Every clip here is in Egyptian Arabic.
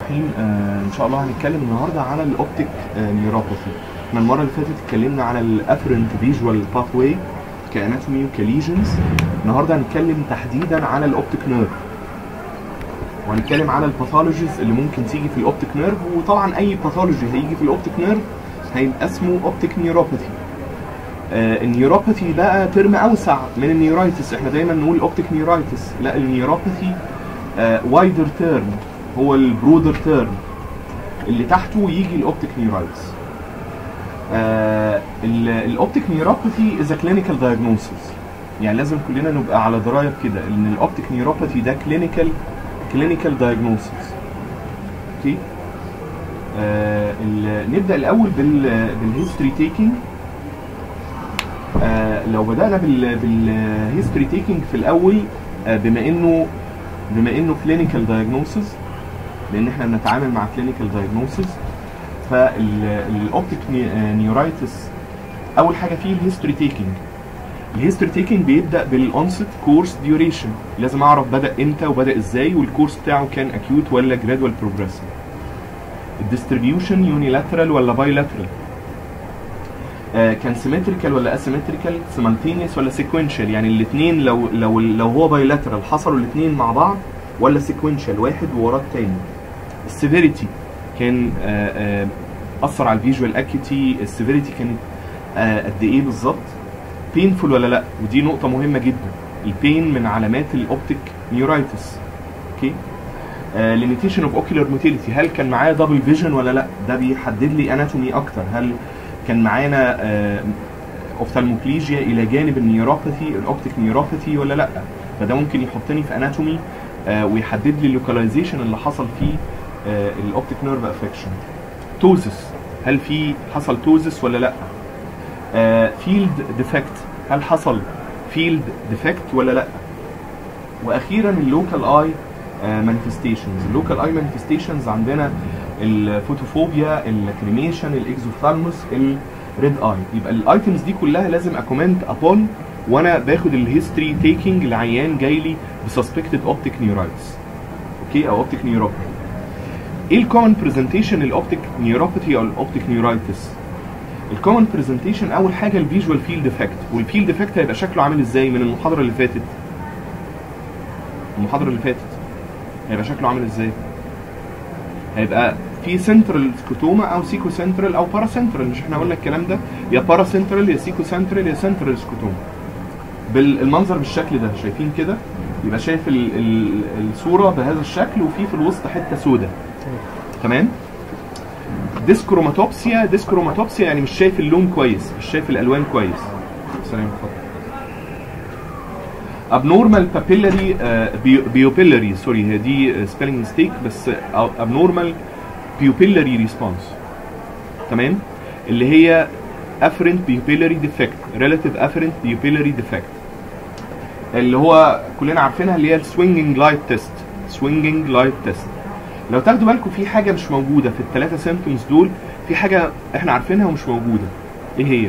الرحيم آه ان شاء الله هنتكلم النهارده على الاوبتيك آه نيوروباثي احنا المره اللي فاتت اتكلمنا على الافرنت فيجوال باثواي كاناتومي وكليجنز النهارده هنتكلم تحديدا على الاوبتيك نيرف وهنتكلم على الباثولوجيز اللي ممكن تيجي في الاوبتيك نيرف وطبعا اي باثولوجي هيجي في الاوبتيك نيرف هيبقى اسمه اوبتيك نيوروباثي آه النيوروباثي بقى ترم اوسع من النيورايتس احنا دايما نقول اوبتيك نيورايتس لا النيوروباثي وايدر تيرم هو البرودر تيرم اللي تحته يجي الاوبتيك نيورايتس آه الاوبتيك نيوروباثي از كلينيكال دايجنوسيس يعني لازم كلنا نبقى على درايه بكده ان الاوبتيك نيوروباثي ده كلينيكال كلينيكال دايجنوسيس اوكي آه نبدا الاول بال بالهيستوري تيكينج آه لو بدانا بال بالهيستوري تيكينج في الاول آه بما انه بما انه كلينيكال دايجنوسيس لان احنا بنتعامل مع كلينيكال دايجنوسيس فالاوبتيك نيورايتس اول حاجه فيه الهيستوري تيكينج الهيستوري تيكينج بيبدا بالانست كورس ديوريشن لازم اعرف بدا امتى وبدا ازاي والكورس بتاعه كان اكيوت ولا جرادوال بروجريسيف الديستريبيوشن يونيلاترال ولا بايلاترال آه كان سيمتريكال ولا اسيمتريكال سيمالتينيوس ولا سيكوينشال يعني الاثنين لو لو لو هو بايلاترال حصلوا الاثنين مع بعض ولا سيكوينشال واحد وراه الثاني السيفيريتي كان آه آه اثر على الفيجوال اكيتي السيفيريتي كانت قد ايه بالظبط بينفول ولا لا ودي نقطه مهمه جدا البين من علامات الاوبتيك نيورايتس اوكي ليميتيشن اوف اوكيولار موتيليتي هل كان معايا دبل فيجن ولا لا ده بيحدد لي اناتومي اكتر هل كان معانا اوفثالموكليجيا الى جانب النيوروباثي الاوبتيك نيوروباثي ولا لا فده ممكن يحطني في اناتومي ويحدد لي اللوكاليزيشن اللي حصل فيه الاوبتيك نيرف افكشن توزس هل في حصل توزس ولا لا فيلد ديفكت هل حصل فيلد ديفكت ولا لا واخيرا اللوكال اي مانيفستيشنز اللوكال اي مانيفستيشنز عندنا الفوتوفوبيا الكريميشن الاكزوثالموس الريد اي يبقى الايتمز دي كلها لازم اكومنت ابون وانا باخد الهيستوري تيكينج لعيان جاي لي بسسبكتد اوبتيك نيورايتس اوكي او اوبتيك نيوروباثي ايه الكومن برزنتيشن الاوبتيك نيوروباثي او الاوبتيك نيورايتس الكومن برزنتيشن اول حاجه الفيجوال فيلد افكت والفيلد افكت هيبقى شكله عامل ازاي من المحاضره اللي فاتت المحاضره اللي فاتت هيبقى شكله عامل ازاي هيبقى في سنترال سكوتوما او سيكو سنترال او بارا سنترال مش احنا قلنا الكلام ده يا بارا سنترال يا سيكو سنترال يا سنترال سكوتوما بالمنظر بالشكل ده شايفين كده يبقى شايف ال ال الصوره بهذا الشكل وفي في الوسط حته سوداء تمام ديسكروماتوبسيا ديسكروماتوبسيا يعني مش شايف اللون كويس مش شايف الالوان كويس سلام اتفضل abnormal papillary uh, بيوبيلاري سوري هي دي سبيلنج ميستيك بس abnormal pupillary response تمام اللي هي afferent pupillary defect relative afferent pupillary defect اللي هو كلنا عارفينها اللي هي السوينجنج لايت تيست سوينجنج لايت تيست لو تاخدوا بالكم في حاجه مش موجوده في الثلاثه سيمبتومز دول في حاجه احنا عارفينها ومش موجوده ايه هي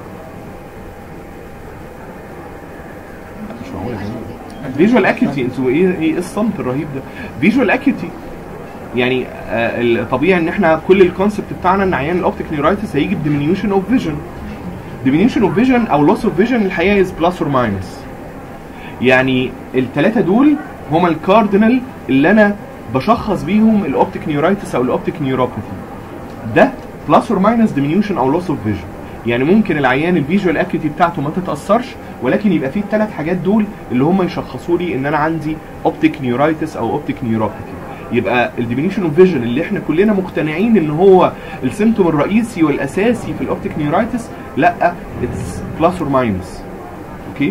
مش معقوله فيجوال اكيوتي انتوا ايه ايه الصمت الرهيب ده فيجوال اكيوتي يعني آه الطبيعي ان احنا كل الكونسبت بتاعنا ان عيان الاوبتيك نيورايتس هيجي بديمينيوشن اوف فيجن ديمينيوشن اوف فيجن او لوس اوف فيجن الحقيقه از بلس اور ماينس يعني الثلاثه دول هما الكاردينال اللي انا بشخص بيهم الاوبتيك نيورايتس او الاوبتيك نيوروباثي ده بلس اور ماينس ديمينيوشن او لوس اوف فيجن يعني ممكن العيان الفيجوال اكيوتي بتاعته ما تتاثرش ولكن يبقى فيه الثلاث حاجات دول اللي هم يشخصوا لي ان انا عندي اوبتيك نيورايتس او اوبتيك نيوروباثي يبقى الديمينيوشن اوف فيجن اللي احنا كلنا مقتنعين ان هو السيمتوم الرئيسي والاساسي في الاوبتيك نيورايتس لا اتس بلس اور ماينس اوكي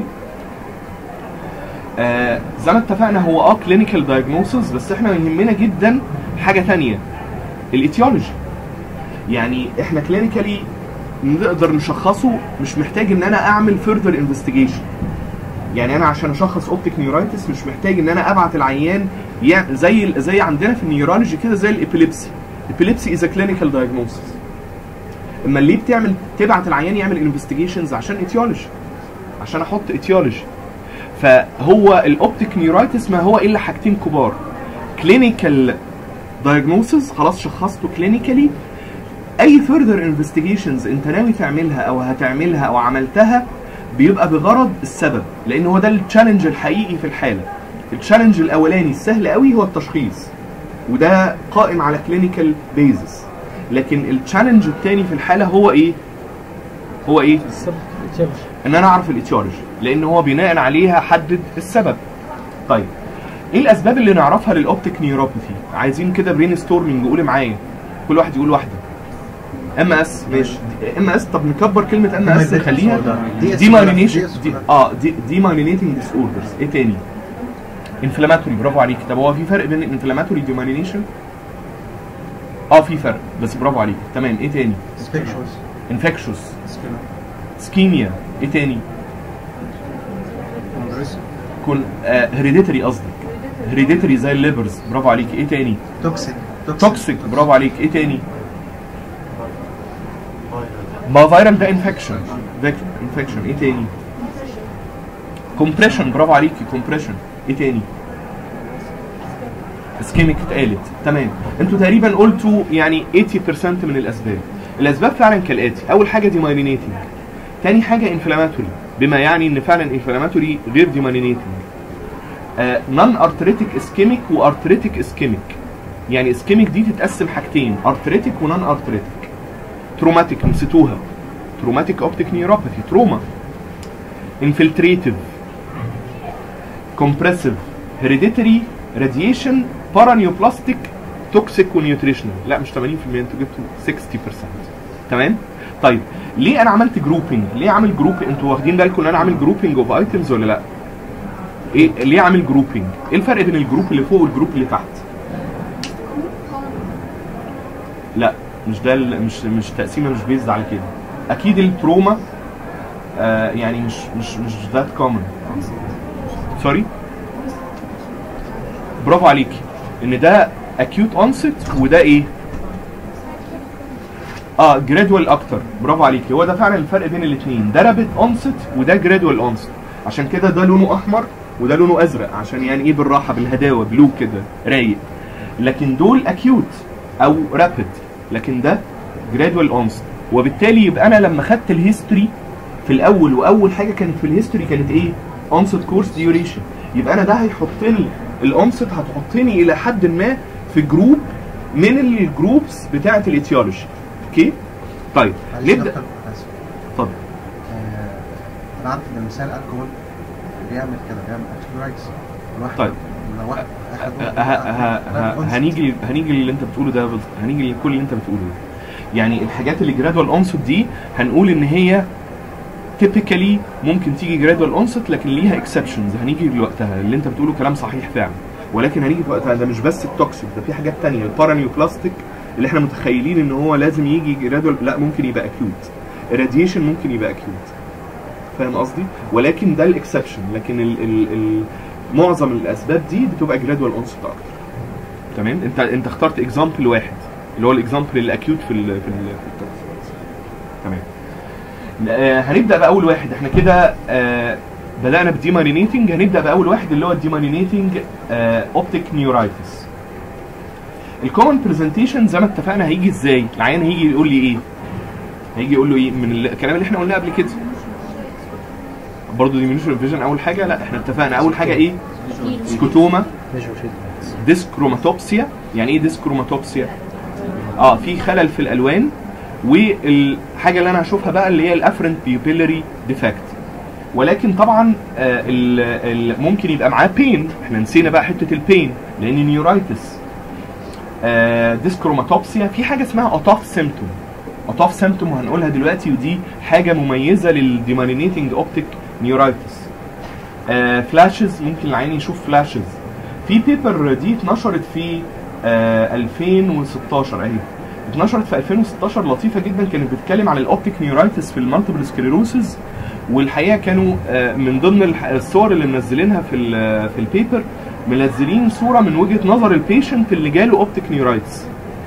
آه زي ما اتفقنا هو اه كلينيكال دايجنوسيس بس احنا يهمنا جدا حاجه ثانيه الايتيولوجي يعني احنا كلينيكالي نقدر نشخصه مش محتاج ان انا اعمل فيرذر انفستيجيشن يعني انا عشان اشخص اوبتيك نيورايتس مش محتاج ان انا ابعت العيان يعني زي زي عندنا في النيورولوجي كده زي الابيليبسي الابيليبسي از كلينيكال دايجنوسيس اما ليه بتعمل تبعت العيان يعمل انفستيجيشنز عشان ايتيولوجي عشان احط ايتيولوجي فهو الاوبتيك نيورايتس ما هو الا حاجتين كبار كلينيكال دايجنوسز خلاص شخصته كلينيكالي اي فيرذر انفستيجيشنز انت ناوي تعملها او هتعملها او عملتها بيبقى بغرض السبب لان هو ده التشالنج الحقيقي في الحاله التشالنج الاولاني السهل قوي هو التشخيص وده قائم على كلينيكال بيزس لكن التشالنج الثاني في الحاله هو ايه هو ايه السبب اتشالج ان انا اعرف الاتيولوجي لان هو بناء عليها حدد السبب طيب ايه الاسباب اللي نعرفها للاوبتيك نيوروباثي عايزين كده برين ستورمنج قولي معايا كل واحد يقول واحده ام اس ماشي ام اس طب نكبر كلمه ام اس نخليها دي مايلينيشن دي اه دي دي مايلينيتنج ديس اوردرز ايه تاني انفلاماتوري برافو عليك طب هو في فرق بين انفلاماتوري ديمايلينيشن اه في فرق بس برافو عليك تمام ايه تاني انفكشوس سكيميا ايه تاني كون هيريديتري قصدك هيريديتري زي الليبرز برافو عليك ايه تاني توكسيك توكسيك برافو عليك ايه تاني ما فايرال ده انفكشن انفكشن ايه تاني كومبريشن برافو عليكي كومبريشن ايه تاني اسكيميك اتقالت تمام انتوا تقريبا قلتوا يعني 80% من الاسباب الاسباب فعلا كالاتي اول حاجه ديمايلينيتنج تاني حاجه انفلاماتوري بما يعني ان فعلا انفلاماتوري غير ديمايلينيتنج نون ارتريتيك اسكيميك وارتريتيك اسكيميك يعني اسكيميك دي تتقسم حاجتين ارتريتيك ونون ارتريتيك تروماتيك نسيتوها تروماتيك اوبتيك نيوروباثي تروما انفلتريتيف كومبريسيف هيريديتري راديشن بارانيوبلاستيك توكسيك ونيوتريشنال لا مش 80% انتوا جبتوا 60% تمام طيب ليه انا عملت جروبنج ليه عامل جروب انتوا واخدين بالكم ان انا عامل جروبنج اوف ايتمز ولا لا ايه ليه عامل جروبنج ايه الفرق بين الجروب اللي فوق والجروب اللي تحت لا مش ده ال- مش مش تقسيمه مش بيزد على كده اكيد التروما آه يعني مش مش مش ذات كومن سوري برافو عليكي ان ده اكيوت اونست وده ايه اه جرادوال اكتر برافو عليكي هو ده فعلا الفرق بين الاثنين ده رابد اونست وده جرادوال اونست عشان كده ده لونه احمر وده لونه ازرق عشان يعني ايه بالراحه بالهداوه بلو كده رايق لكن دول اكيوت او رابid لكن ده جرادوال اونست وبالتالي يبقى انا لما خدت الهيستوري في الاول واول حاجه كانت في الهيستوري كانت ايه اونست كورس ديوريشن يبقى انا ده هيحط لي الاونست هتحطني الى حد ما في جروب من الجروبس بتاعه الايتيولوجي اوكي طيب معلش يا نبدا دكتور، آسف. اتفضل آه، انا عارف ان مثال الكحول بيعمل كده بيعمل اكتيفايتس الواحد طيب. لو واحد اخد ه- ه- ه- هنيجي هنيجي اللي انت بتقوله ده بز- هنيجي لكل اللي انت بتقوله ده يعني الحاجات اللي جرادوال اونست دي هنقول ان هي تيبيكالي ممكن تيجي جرادوال اونست لكن ليها اكسبشنز هنيجي لوقتها اللي انت بتقوله كلام صحيح فعلا ولكن هنيجي في وقتها ده مش بس التوكسيك ده في حاجات تانية البارانيوبلاستيك اللي احنا متخيلين ان هو لازم يجي جرادوال لا ممكن يبقى اكيوت الراديشن ممكن يبقى اكيوت فاهم قصدي ولكن ده الاكسبشن لكن ال ال ال معظم الاسباب دي بتبقى جرادوال اونست اكتر تمام انت انت اخترت اكزامبل واحد اللي هو الاكزامبل الاكيوت في ال في ال في التوكسيك تمام آه هنبدا باول واحد احنا كده آه بدانا بالديمارينيتنج هنبدا باول واحد اللي هو الديمارينيتنج آه اوبتيك نيورايتس الكومن برزنتيشن زي ما اتفقنا هيجي ازاي العيان هيجي يقول لي ايه هيجي يقول له ايه من الكلام اللي احنا قلناه قبل كده برضه ديمينيشن فيجن اول حاجه لا احنا اتفقنا اول حاجه ايه سكوتوما ديسكروماتوبسيا يعني ايه ديسكروماتوبسيا اه في خلل في الالوان والحاجه اللي انا هشوفها بقى اللي هي الافرنت بيوبيلري ديفكت ولكن طبعا آه ال ال ممكن يبقى معاه بين احنا نسينا بقى حته البين لان نيورايتس آه ديسكروماتوبسيا في حاجه اسمها اوتوف سيمتوم اوتوف سيمتوم وهنقولها دلوقتي ودي حاجه مميزه للديمارينيتنج اوبتيك نيورايتس آه فلاشز ممكن العين يشوف فلاشز في بيبر دي اتنشرت في آه 2016 اهي اتنشرت في 2016 لطيفه جدا كانت بتتكلم عن الاوبتيك نيورايتس في المالتيبل سكليروسز والحقيقه كانوا آه من ضمن الح- الصور اللي منزلينها في ال- في البيبر منزلين صوره من وجهه نظر البيشنت اللي جاله اوبتيك نيورايتس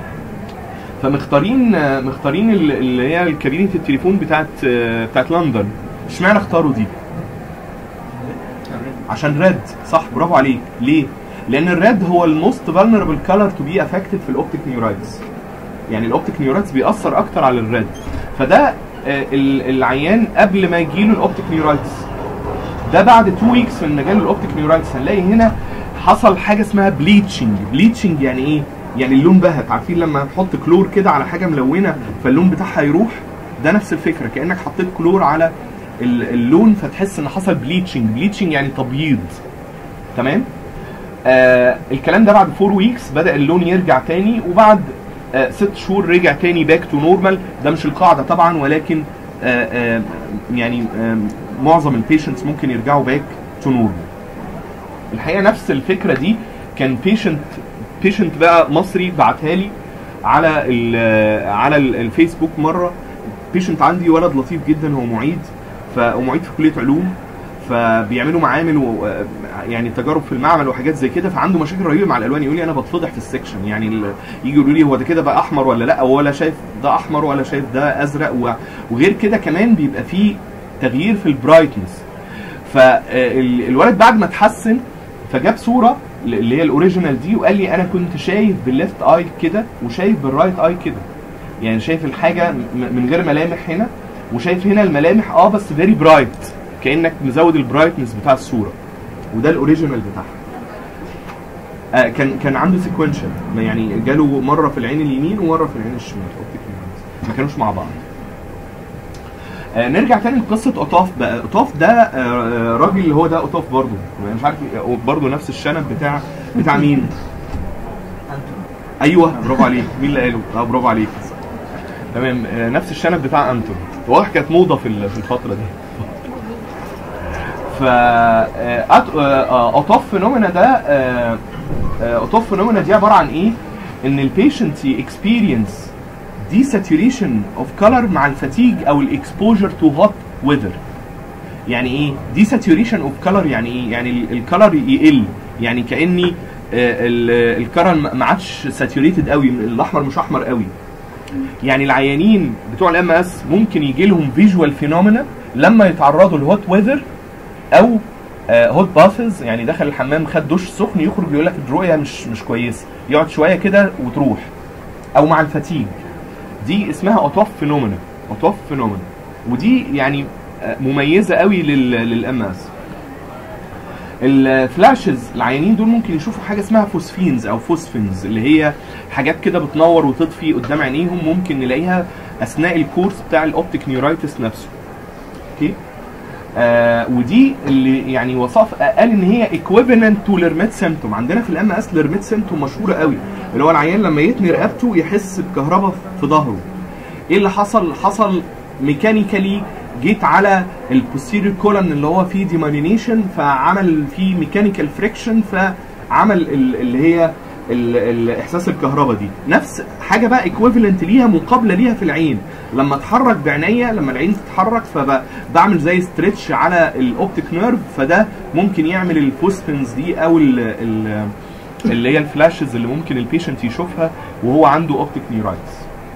فمختارين آه، مختارين ال- اللي هي كابينه التليفون بتاعت آه، بتاعت لندن اشمعنى اختاروا دي؟ عشان ريد صح برافو عليك ليه؟ لان الريد هو الموست فولنربل كلر تو بي افكتد في الاوبتيك نيورايتس يعني الاوبتيك نيورايتس بيأثر اكتر على الريد فده آه، ال- العيان قبل ما يجيله الاوبتيك نيورايتس ده بعد 2 ويكس من مجال الاوبتيك نيورايتس هنلاقي هنا حصل حاجه اسمها بليتشنج بليتشنج يعني ايه يعني اللون بهت عارفين لما نحط كلور كده على حاجه ملونه فاللون بتاعها يروح ده نفس الفكره كانك حطيت كلور على ال- اللون فتحس ان حصل بليتشنج بليتشنج يعني تبييض تمام آه الكلام ده بعد 4 ويكس بدا اللون يرجع تاني وبعد آه ست شهور رجع تاني باك تو نورمال ده مش القاعده طبعا ولكن آه آه يعني آه معظم البيشنتس ممكن يرجعوا باك تو نورمال الحقيقه نفس الفكره دي كان بيشنت بيشنت بقى مصري بعتها لي على ال على ال- الفيسبوك مره بيشنت عندي ولد لطيف جدا هو معيد فمعيد في كليه علوم فبيعملوا معامل و يعني تجارب في المعمل وحاجات زي كده فعنده مشاكل رهيبه مع الالوان يقول لي انا بتفضح في السكشن يعني ال- يجي يقولوا لي هو ده كده بقى احمر ولا لا ولا شايف ده احمر ولا شايف ده ازرق و- وغير كده كمان بيبقى فيه تغيير في البرايتنس فالولد بعد ما اتحسن فجاب صوره اللي هي الاوريجينال دي وقال لي انا كنت شايف بالليفت اي كده وشايف بالرايت اي كده يعني شايف الحاجه م- من غير ملامح هنا وشايف هنا الملامح اه بس فيري برايت كانك مزود البرايتنس بتاع الصوره وده الاوريجينال بتاعها آه كان كان عنده سيكونشال يعني جاله مره في العين اليمين ومره في العين الشمال أوبتيك نيورونز. ما كانوش مع بعض آه نرجع تاني لقصه اوتاف بقى اوتاف ده آه آه، راجل اللي هو ده اوتاف برضه مش عارف إيه، برضه نفس الشنب بتاع بتاع مين ايوه برافو عليك مين اللي قاله اه برافو عليك تمام آه، نفس الشنب بتاع انتون واضح كانت موضه في ال- في الفتره دي ف اوتوف فينومينا ده اوتوف فينومينا دي عباره عن ايه ان البيشنت اكسبيرينس دي ساتوريشن اوف كلر مع الفاتيج او الاكسبوجر تو هوت ويذر يعني ايه دي ساتوريشن اوف كلر يعني ايه يعني الكلر يقل يعني كاني الكلر ما عادش ساتوريتد قوي الاحمر مش احمر قوي يعني العيانين بتوع الام اس ممكن يجي لهم فيجوال فينومينا لما يتعرضوا لهوت ويذر او هوت باثز يعني دخل الحمام خد دش سخن يخرج يقول لك الرؤيه مش مش كويسه يقعد شويه كده وتروح او مع الفتيج دي اسمها اوتوف فينومينا اوتوف فينومينا ودي يعني آه، مميزه قوي للام اس الفلاشز العيانين دول ممكن يشوفوا حاجه اسمها فوسفينز او فوسفينز اللي هي حاجات كده بتنور وتطفي قدام عينيهم ممكن نلاقيها اثناء الكورس بتاع الاوبتيك نيورايتس نفسه اوكي آه ودي اللي يعني وصف قال ان هي ايكويفالنت تو ليرميت سيمتوم عندنا في الام اس ليرميت سيمتوم مشهوره قوي اللي هو العيان لما يتني رقبته يحس بكهرباء في ظهره ايه اللي حصل حصل ميكانيكالي جيت على البوستيريور كولن اللي هو فيه ديمالينيشن فعمل فيه ميكانيكال فريكشن فعمل ال- اللي هي ال- ال- احساس الكهرباء دي نفس حاجه بقى ايكويفالنت ليها مقابله ليها في العين لما اتحرك بعينيا لما العين تتحرك فبعمل زي ستريتش على الاوبتيك نيرف فده ممكن يعمل الفوسفنز دي او ال ال اللي هي الفلاشز اللي ممكن البيشنت يشوفها وهو عنده اوبتيك نيورايتس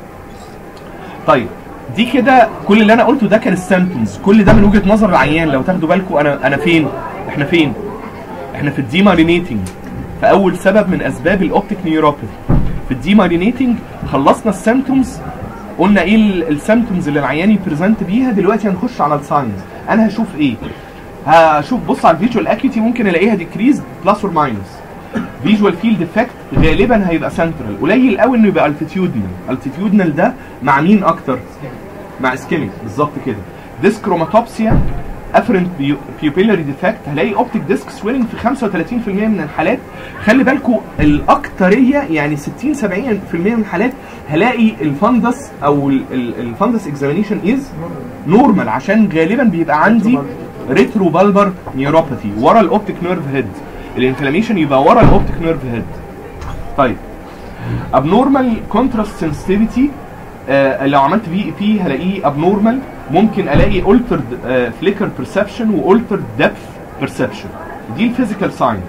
طيب دي كده كل اللي انا قلته ده كان السيمبتومز كل ده من وجهه نظر العيان لو تاخدوا بالكم انا انا فين احنا فين احنا في الديمارينيتنج فاول سبب من اسباب الاوبتيك نيوروباثي في الديمارينيتنج خلصنا السيمبتومز قلنا ايه السيمبتومز اللي العيان يبريزنت بيها دلوقتي هنخش على الساينز انا هشوف ايه هشوف بص على الفيجوال اكيوتي ممكن الاقيها ديكريز بلس اور ماينس فيجوال فيلد افكت غالبا هيبقى سنترال قليل قوي انه يبقى التيتيودنال التيتيودنال ده مع مين اكتر مع اسكيميك بالظبط كده ديسكروماتوبسيا افرنت بيوبيلاري ديفكت هلاقي اوبتيك ديسك سويلنج في 35% من الحالات خلي بالكم الاكتريه يعني 60 70% من الحالات هلاقي الفندس او الفندس اكزامينيشن از نورمال عشان غالبا بيبقى عندي ريترو بالبر نيوروباثي ورا الاوبتيك نيرف هيد الانفلاميشن يبقى ورا الاوبتيك نيرف هيد طيب ابنورمال كونتراست سنسيتيفيتي لو عملت في بي هلاقيه ابنورمال ممكن الاقي altered فليكر بيرسبشن والترد ديبث بيرسبشن دي الفيزيكال ساينز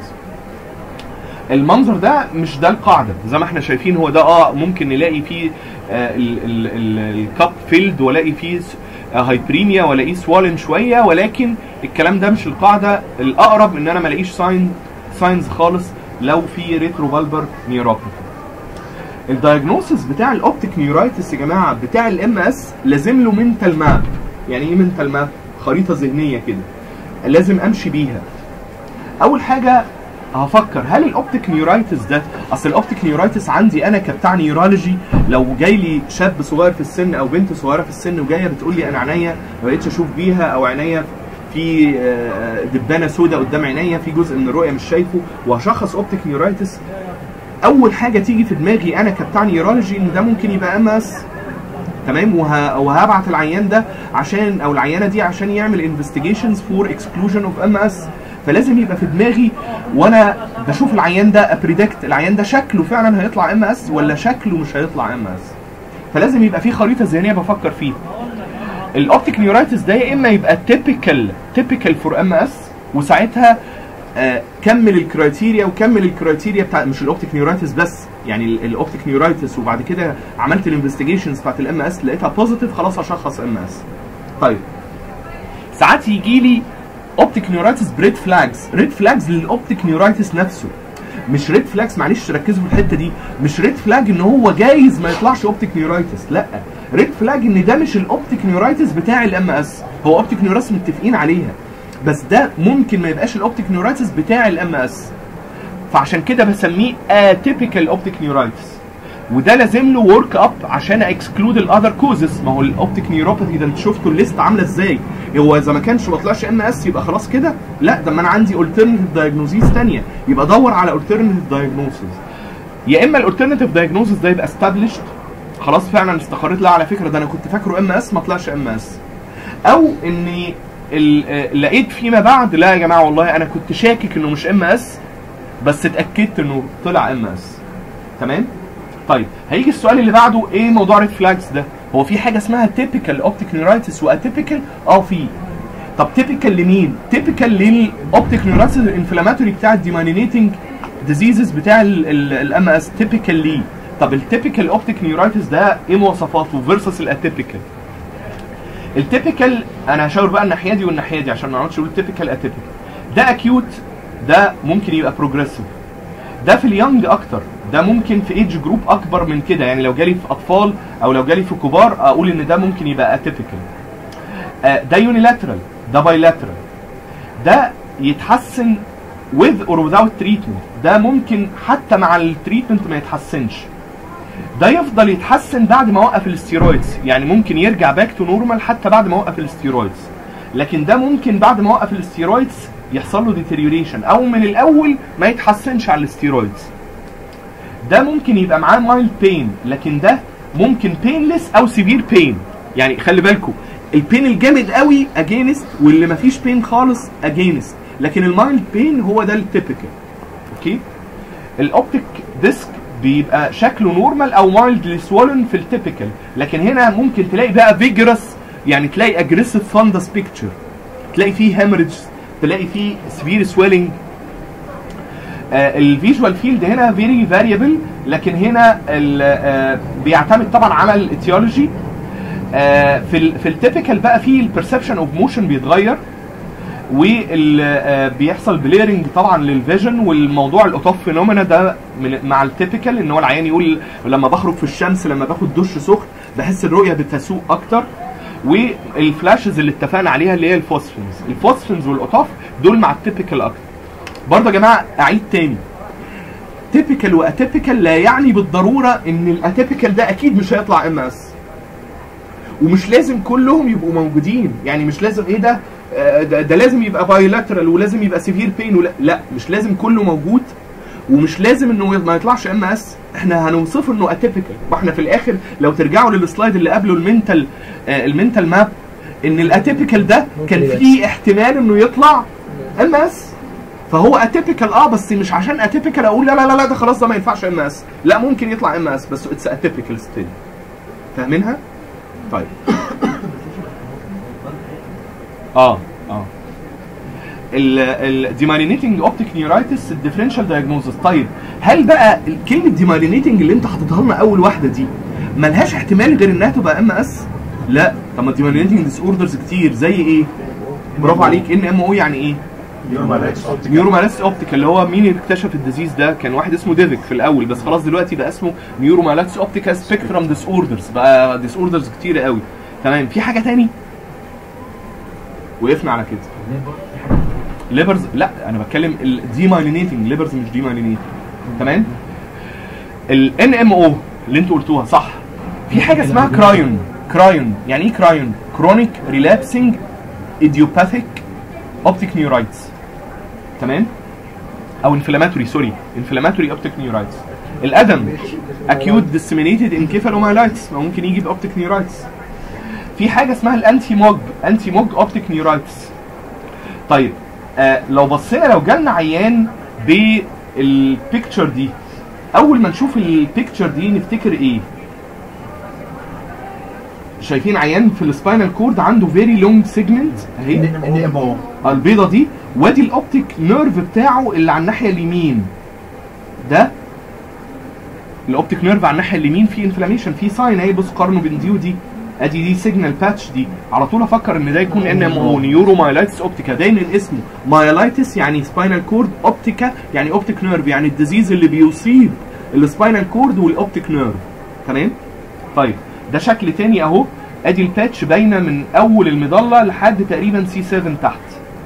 المنظر ده مش ده القاعده زي ما احنا شايفين هو ده اه ممكن نلاقي فيه الكاب فيلد والاقي فيه هايبريميا والاقيه سوالن شويه ولكن الكلام ده مش القاعده الاقرب ان انا ما الاقيش ساين ساينز خالص لو في ريترو فالبر نيوروباثي الدايجنوسيس بتاع الاوبتيك نيورايتس يا جماعه بتاع الام اس لازم له منتال ماب يعني ايه منتال ماب خريطه ذهنيه كده لازم امشي بيها اول حاجه هفكر هل الاوبتيك نيورايتس ده اصل الاوبتيك نيورايتس عندي انا كبتاع نيورولوجي لو جاي لي شاب صغير في السن او بنت صغيره في السن وجايه بتقول لي انا عينيا ما بقتش اشوف بيها او عينيا في آه، دبانه سوداء قدام عينيا في جزء من الرؤيه مش شايفه وهشخص اوبتيك نيورايتس اول حاجه تيجي في دماغي انا كبتاع نيورولوجي ان ده ممكن يبقى ام اس تمام وه... وهبعت العيان ده عشان او العيانه دي عشان يعمل انفستيجيشنز فور اكسكلوجن اوف ام اس فلازم يبقى في دماغي وانا بشوف العيان ده ابريدكت العيان ده شكله فعلا هيطلع ام اس ولا شكله مش هيطلع ام اس فلازم يبقى في خريطه ذهنيه بفكر فيها الاوبتيك نيورايتس ده يا اما يبقى تيبيكال تيبيكال فور ام اس وساعتها آه كمل الكرايتيريا وكمل الكرايتيريا بتاع مش الاوبتيك نيورايتس بس يعني ال- الاوبتيك نيورايتس وبعد كده عملت الانفستيجيشنز بتاعت الام اس لقيتها بوزيتيف خلاص اشخص ام اس طيب ساعات يجي لي اوبتيك نيورايتس بريد فلاجز ريد فلاجز للاوبتيك نيورايتس نفسه مش ريد فلاجز معلش ركزوا في الحته دي مش ريد فلاج ان هو جايز ما يطلعش اوبتيك نيورايتس لا ريد فلاج ان ده مش الاوبتيك نيورايتس بتاع الام اس هو اوبتيك نيورايتس متفقين عليها بس ده ممكن ما يبقاش الاوبتيك نيورايتس بتاع الام اس فعشان كده بسميه اتيبيكال اوبتيك نيورايتس وده لازم له ورك اب عشان اكسكلود الاذر كوزز ما هو الاوبتيك نيوروباثي ده انت شفتوا الليست عامله ازاي هو اذا ما كانش ما طلعش ام اس يبقى خلاص كده لا ده ما انا عندي الترناتيف دايجنوزيز ثانيه يبقى دور على الترناتيف دايجنوزز يا اما الالترناتيف دايجنوزز ده يبقى استابليشد خلاص فعلا استقريت لا على فكره ده انا كنت فاكره ام اس ما طلعش ام اس او اني ال- آه، لقيت فيما بعد لا يا جماعه والله انا كنت شاكك انه مش ام اس بس اتاكدت انه طلع ام اس تمام طيب هيجي السؤال اللي بعده ايه موضوع ريد فلاجز ده هو في حاجه اسمها تيبيكال اوبتيك نيورايتس واتيبيكال اه في طب تيبيكال لمين تيبيكال للاوبتيك نيورايتس الانفلاماتوري بتاع الديمانينيتنج ديزيزز بتاع الام اس تيبيكال ليه طب التيبيكال اوبتيك نيورايتس ده ايه مواصفاته فيرسس الاتيبيكال التيبيكال انا هشاور بقى الناحيه دي والناحيه دي عشان ما نقعدش نقول تيبيكال اتيبيكال ده اكيوت ده ممكن يبقى بروجريسيف ده في اليونج اكتر ده ممكن في ايدج جروب اكبر من كده يعني لو جالي في اطفال او لو جالي في كبار اقول ان ده ممكن يبقى اتيبيكال ده يونيلاترال ده بايلاترال ده يتحسن with or without treatment ده ممكن حتى مع التريتمنت ما يتحسنش ده يفضل يتحسن بعد ما اوقف الاستيرويدز يعني ممكن يرجع باك تو نورمال حتى بعد ما اوقف الاستيرويدز لكن ده ممكن بعد ما اوقف الاستيرويدز يحصل له ديتيريوريشن او من الاول ما يتحسنش على الاستيرويدز ده ممكن يبقى معاه مايلد بين لكن ده ممكن بينلس او سيفير بين يعني خلي بالكم البين الجامد قوي اجينست واللي مفيش بين خالص اجينست لكن المايلد بين هو ده التيبيكال اوكي الاوبتيك ديسك بيبقى شكله نورمال او مايلدلي سوولن في التيبيكال لكن هنا ممكن تلاقي بقى فيجرس يعني تلاقي اجريسيف فاندس بيكتشر تلاقي فيه هيمرج تلاقي فيه سفير سويلنج الفيجوال فيلد هنا فيري فاريبل لكن هنا ال- آه، بيعتمد طبعا على الايتيولوجي في ال في التيبيكال بقى في البرسبشن اوف موشن بيتغير وبيحصل بليرنج طبعا للفيجن والموضوع الاوتوف فينومينا ده من مع التيبيكال ان هو العيان يقول لما بخرج في الشمس لما باخد دش سخن بحس الرؤيه بتسوء اكتر والفلاشز اللي اتفقنا عليها اللي هي الفوسفينز الفوسفينز والاوتوف دول مع التيبيكال اكتر برضه يا جماعه اعيد تاني تيبيكال واتيبيكال لا يعني بالضروره ان الاتيبيكال ده اكيد مش هيطلع ام اس ومش لازم كلهم يبقوا موجودين يعني مش لازم ايه ده آه، ده, ده لازم يبقى بايلاترال ولازم يبقى سيفير بين ولا لا مش لازم كله موجود ومش لازم انه ما يطلعش ام اس احنا هنوصفه انه اتيبيكال واحنا في الاخر لو ترجعوا للسلايد اللي قبله المنتال آه المنتال ماب ان الاتيبيكال ده كان فيه احتمال انه يطلع ام اس فهو اتيبيكال اه بس مش عشان اتيبيكال اقول لا لا لا لا ده خلاص ده ما ينفعش ام اس لا ممكن يطلع ام اس بس اتس اتيبيكال ستيل فاهمينها؟ طيب اه اه الديمالينيتنج اوبتيك نيورايتس الديفرنشال دايجنوزس طيب هل بقى كلمه ديمالينيتنج اللي انت حاططها لنا اول واحده دي ملهاش احتمال غير انها تبقى ام اس؟ لا طب ما الديمالينيتنج ديس اوردرز كتير زي ايه؟ برافو عليك ان ام او يعني ايه؟ نيورومالايتس اوبتيكال نيورومالايتس اوبتيك اللي هو مين اللي اكتشف الديزيز ده كان واحد اسمه ديفيك في الاول بس خلاص دلوقتي بقى اسمه نيورومالايتس اوبتيكا سبيكترم ديس اوردرز بقى ديس اوردرز كتير قوي تمام في حاجه تاني وقفنا على كده ليبرز لا انا بتكلم الديمايلينيتنج ليبرز مش ديمايلينيتنج تمام الان ام او اللي انتوا قلتوها صح في حاجه اسمها كرايون كرايون يعني ايه كرايون كرونيك ريلابسنج ايديوباثيك اوبتيك نيورايتس تمام او انفلاماتوري سوري انفلاماتوري اوبتيك نيورايتس الادم اكيوت ديسيمينيتد انكيفالومايلايتس ممكن يجي باوبتيك نيورايتس في حاجه اسمها الانتي موج انتي موج اوبتيك نيورايتس طيب آه لو بصينا لو جالنا عيان بالبيكتشر دي اول ما نشوف البيكتشر دي نفتكر ايه شايفين عيان في السباينال كورد عنده فيري لونج سيجمنت اهي ان ام او البيضه دي وادي الاوبتيك نيرف بتاعه اللي على الناحيه اليمين ده الاوبتيك نيرف على الناحيه اليمين فيه انفلاميشن فيه ساين اهي بص قارنه بين دي ودي ادي دي سيجنال باتش دي على طول افكر ان ده يكون ان ام او نيورو مايلايتس اوبتيكا دايما اسمه مايلايتس يعني سباينال كورد اوبتيكا يعني اوبتيك نيرف يعني الديزيز اللي بيصيب السباينال كورد والاوبتيك نيرف تمام طيب ده شكل تاني اهو ادي الباتش باينه من اول المظله لحد تقريبا سي 7 تحت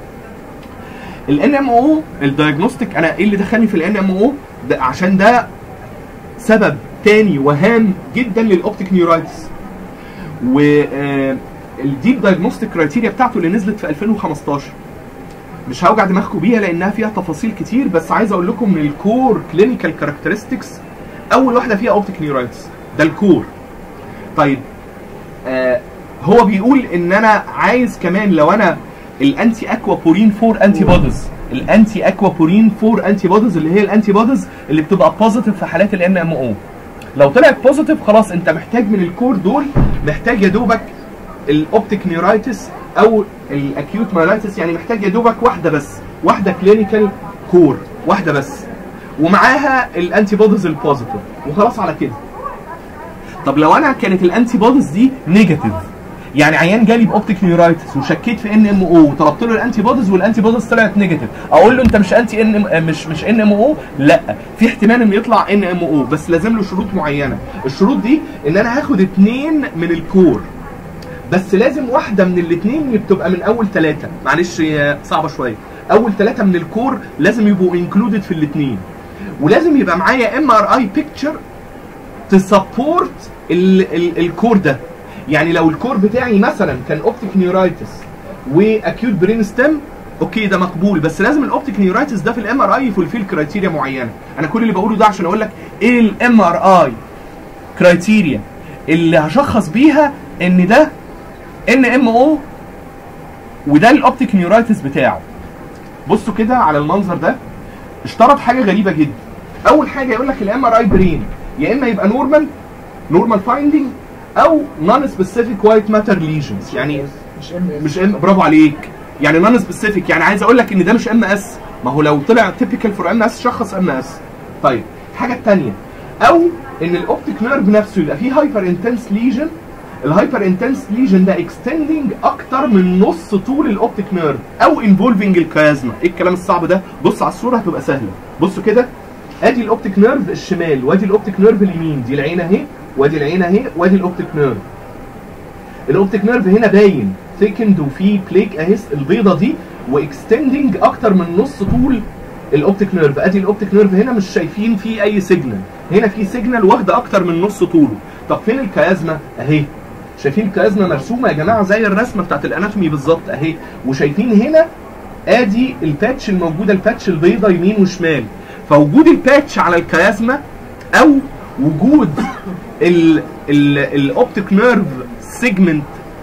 الان ام او الدايجنوستيك انا ايه اللي دخلني في الان ام او عشان ده سبب تاني وهام جدا للاوبتيك نيورايتس و الديب دايجنوستيك كرايتيريا بتاعته اللي نزلت في 2015 مش هوجع دماغكم بيها لانها فيها تفاصيل كتير بس عايز اقول لكم من الكور كلينيكال كاركترستكس اول واحده فيها اوبتيك نيورايتس ده الكور طيب آه هو بيقول ان انا عايز كمان لو انا الانتي اكوابورين 4 انتي بوديز الانتي اكوابورين 4 انتي بوديز اللي هي الانتي بوديز اللي بتبقى بوزيتيف في حالات الان ام او لو طلعت بوزيتيف خلاص انت محتاج من الكور دول محتاج يا دوبك الاوبتيك نيورايتس او الاكيوت مايلايتس يعني محتاج يا دوبك واحده بس واحده كلينيكال كور واحده بس ومعاها الانتي بوديز البوزيتيف وخلاص على كده طب لو انا كانت الانتي بوديز دي نيجاتيف يعني عيان جالي باوبتيك نيورايتس وشكيت في ان ام او وطلبت له الانتي بوديز والانتي بوديز طلعت نيجاتيف اقول له انت مش انتي ان مش مش ان ام او لا في احتمال انه يطلع ان ام او بس لازم له شروط معينه الشروط دي ان انا هاخد اثنين من الكور بس لازم واحده من الاثنين بتبقى من اول ثلاثه معلش هي صعبه شويه اول ثلاثه من الكور لازم يبقوا انكلودد في الاثنين ولازم يبقى معايا ام ار اي بيكتشر تسبورت الكور ده يعني لو الكور بتاعي مثلا كان اوبتيك نيورايتس واكيوت برين ستيم اوكي ده مقبول بس لازم الاوبتيك نيورايتس ده في الام ار اي يفولفيل كرايتيريا معينه انا كل اللي بقوله ده عشان اقول لك ايه الام ار اي كرايتيريا اللي هشخص بيها ان ده ان ام او وده الاوبتيك نيورايتس بتاعه بصوا كده على المنظر ده اشترط حاجه غريبه جدا اول حاجه يقول لك الام ار اي برين يا اما يبقى نورمال نورمال فايندينج او نون سبيسيفيك وايت ماتر ليجنز يعني مش ام مش ام برافو عليك يعني نون سبيسيفيك يعني عايز اقول لك ان ده مش ام اس ما هو لو طلع تيبيكال فور ام اس شخص ام اس طيب الحاجه الثانيه او ان الاوبتيك نيرف نفسه يبقى فيه هايبر انتنس ليجن الهايبر انتنس ليجن ده اكستندنج اكتر من نص طول الاوبتيك نيرف او انفولفنج الكيازما ايه الكلام الصعب ده بص على الصوره هتبقى سهله بصوا كده ادي الاوبتيك نيرف الشمال وادي الاوبتيك نيرف اليمين دي العين اهي وادي العين اهي وادي الاوبتيك نيرف الاوبتيك نيرف هنا باين ثيكند وفي بليك اهي البيضه دي واكستندنج اكتر من نص طول الاوبتيك نيرف ادي الاوبتيك نيرف هنا مش شايفين فيه اي سيجنال هنا في سيجنال واخده اكتر من نص طوله طب فين الكيازما اهي شايفين الكيازما مرسومه يا جماعه زي الرسمه بتاعت الاناتومي بالظبط اهي وشايفين هنا ادي الباتش الموجوده الباتش البيضه يمين وشمال فوجود الباتش على الكيازما او وجود ال ال الاوبتيك نيرف سيجمنت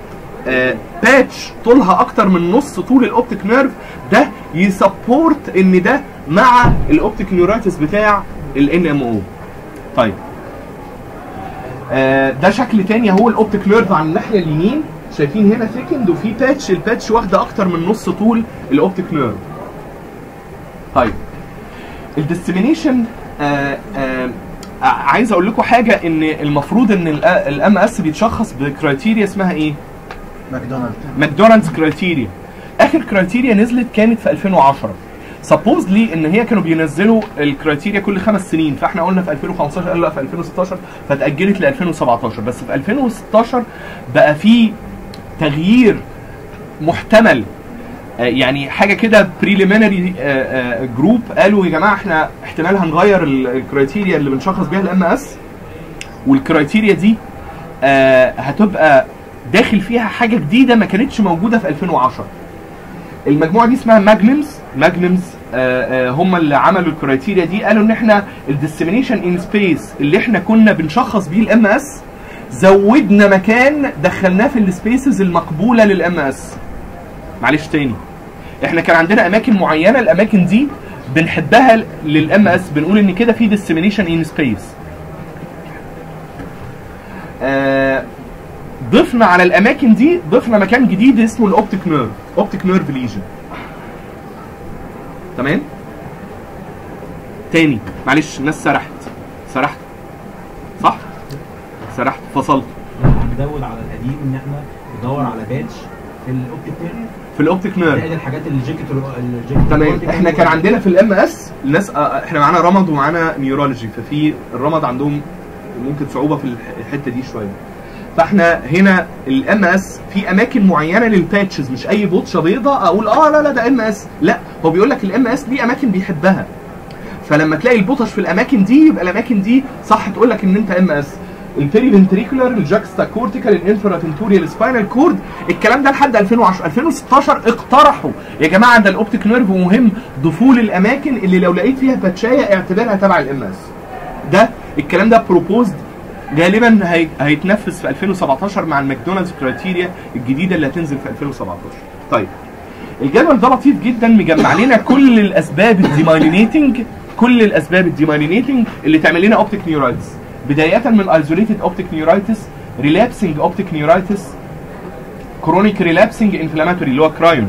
باتش طولها اكتر من نص طول الاوبتيك نيرف ده يسبورت ان ده مع الاوبتيك نيورايتس بتاع الان ام او طيب آه ده شكل تاني اهو الاوبتيك نيرف على الناحيه اليمين شايفين هنا ثيكند وفي باتش الباتش واخده اكتر من نص طول الاوبتيك نيرف طيب الديسيمينيشن آه آه عايز اقول لكم حاجه ان المفروض ان الام اس بيتشخص بكرايتيريا اسمها ايه ماكدونالد ماكدونالدز كرايتيريا اخر كرايتيريا نزلت كانت في 2010 سبوزلي ان هي كانوا بينزلوا الكرايتيريا كل خمس سنين فاحنا قلنا في 2015 قالوا لا في 2016 فتاجلت ل 2017 بس في 2016 بقى في تغيير محتمل آه، يعني حاجه كده بريليمينري جروب قالوا يا جماعه احنا احتمال هنغير ال- الكرايتيريا اللي بنشخص بيها الام اس والكرايتيريا دي آه، هتبقى داخل فيها حاجه جديده ما كانتش موجوده في 2010 المجموعه دي اسمها ماجنمز ماجنمز هم اللي عملوا الكرايتيريا دي قالوا ان احنا الديسيمينيشن ان سبيس اللي احنا كنا بنشخص بيه الام اس زودنا مكان دخلناه في السبيسز المقبوله للام اس معلش تاني احنا كان عندنا اماكن معينه الاماكن دي بنحبها للام اس بنقول ان كده في ديسيمينيشن ان سبيس ضفنا على الاماكن دي ضفنا مكان جديد اسمه الاوبتيك نيرف اوبتيك نيرف ليجن تمام تاني معلش الناس سرحت سرحت صح سرحت فصلت هنزود على القديم ان احنا ندور على باتش في الاوبتيك نيرف في الاوبتيك نيرف زائد الحاجات اللي الجيكت الجيكت تمام احنا كان عندنا في الام اس الناس آه، احنا معانا رمد ومعانا نيورولوجي ففي الرمد عندهم ممكن صعوبه في الح- الحته دي شويه فاحنا هنا الام اس في اماكن معينه للباتشز مش اي بوتشه بيضاء اقول اه لا لا ده ام اس لا هو بيقول لك الام اس دي اماكن بيحبها فلما تلاقي البطش في الاماكن دي يبقى الاماكن دي صح تقول لك ان انت ام اس البيري فنتريكولار الجاكستا كورتيكال الانفرا تنتوريال سباينال كورد الكلام ده لحد 2010 2016 اقترحوا يا جماعه ده الاوبتيك نيرف مهم ضفول الاماكن اللي لو لقيت فيها باتشايه اعتبرها تبع الام اس ده الكلام ده بروبوزد غالبا هي... هيتنفذ في 2017 مع الماكدونالدز كرايتيريا الجديده اللي هتنزل في 2017 طيب الجدول ده لطيف جدا مجمع لنا كل الاسباب الديمايلينيتنج كل الاسباب الديمايلينيتنج اللي تعمل لنا اوبتيك نيورايتس بدايه من ايزوليتد اوبتيك نيورايتس ريلابسنج اوبتيك نيورايتس كرونيك ريلابسنج انفلاماتوري اللي هو كرايون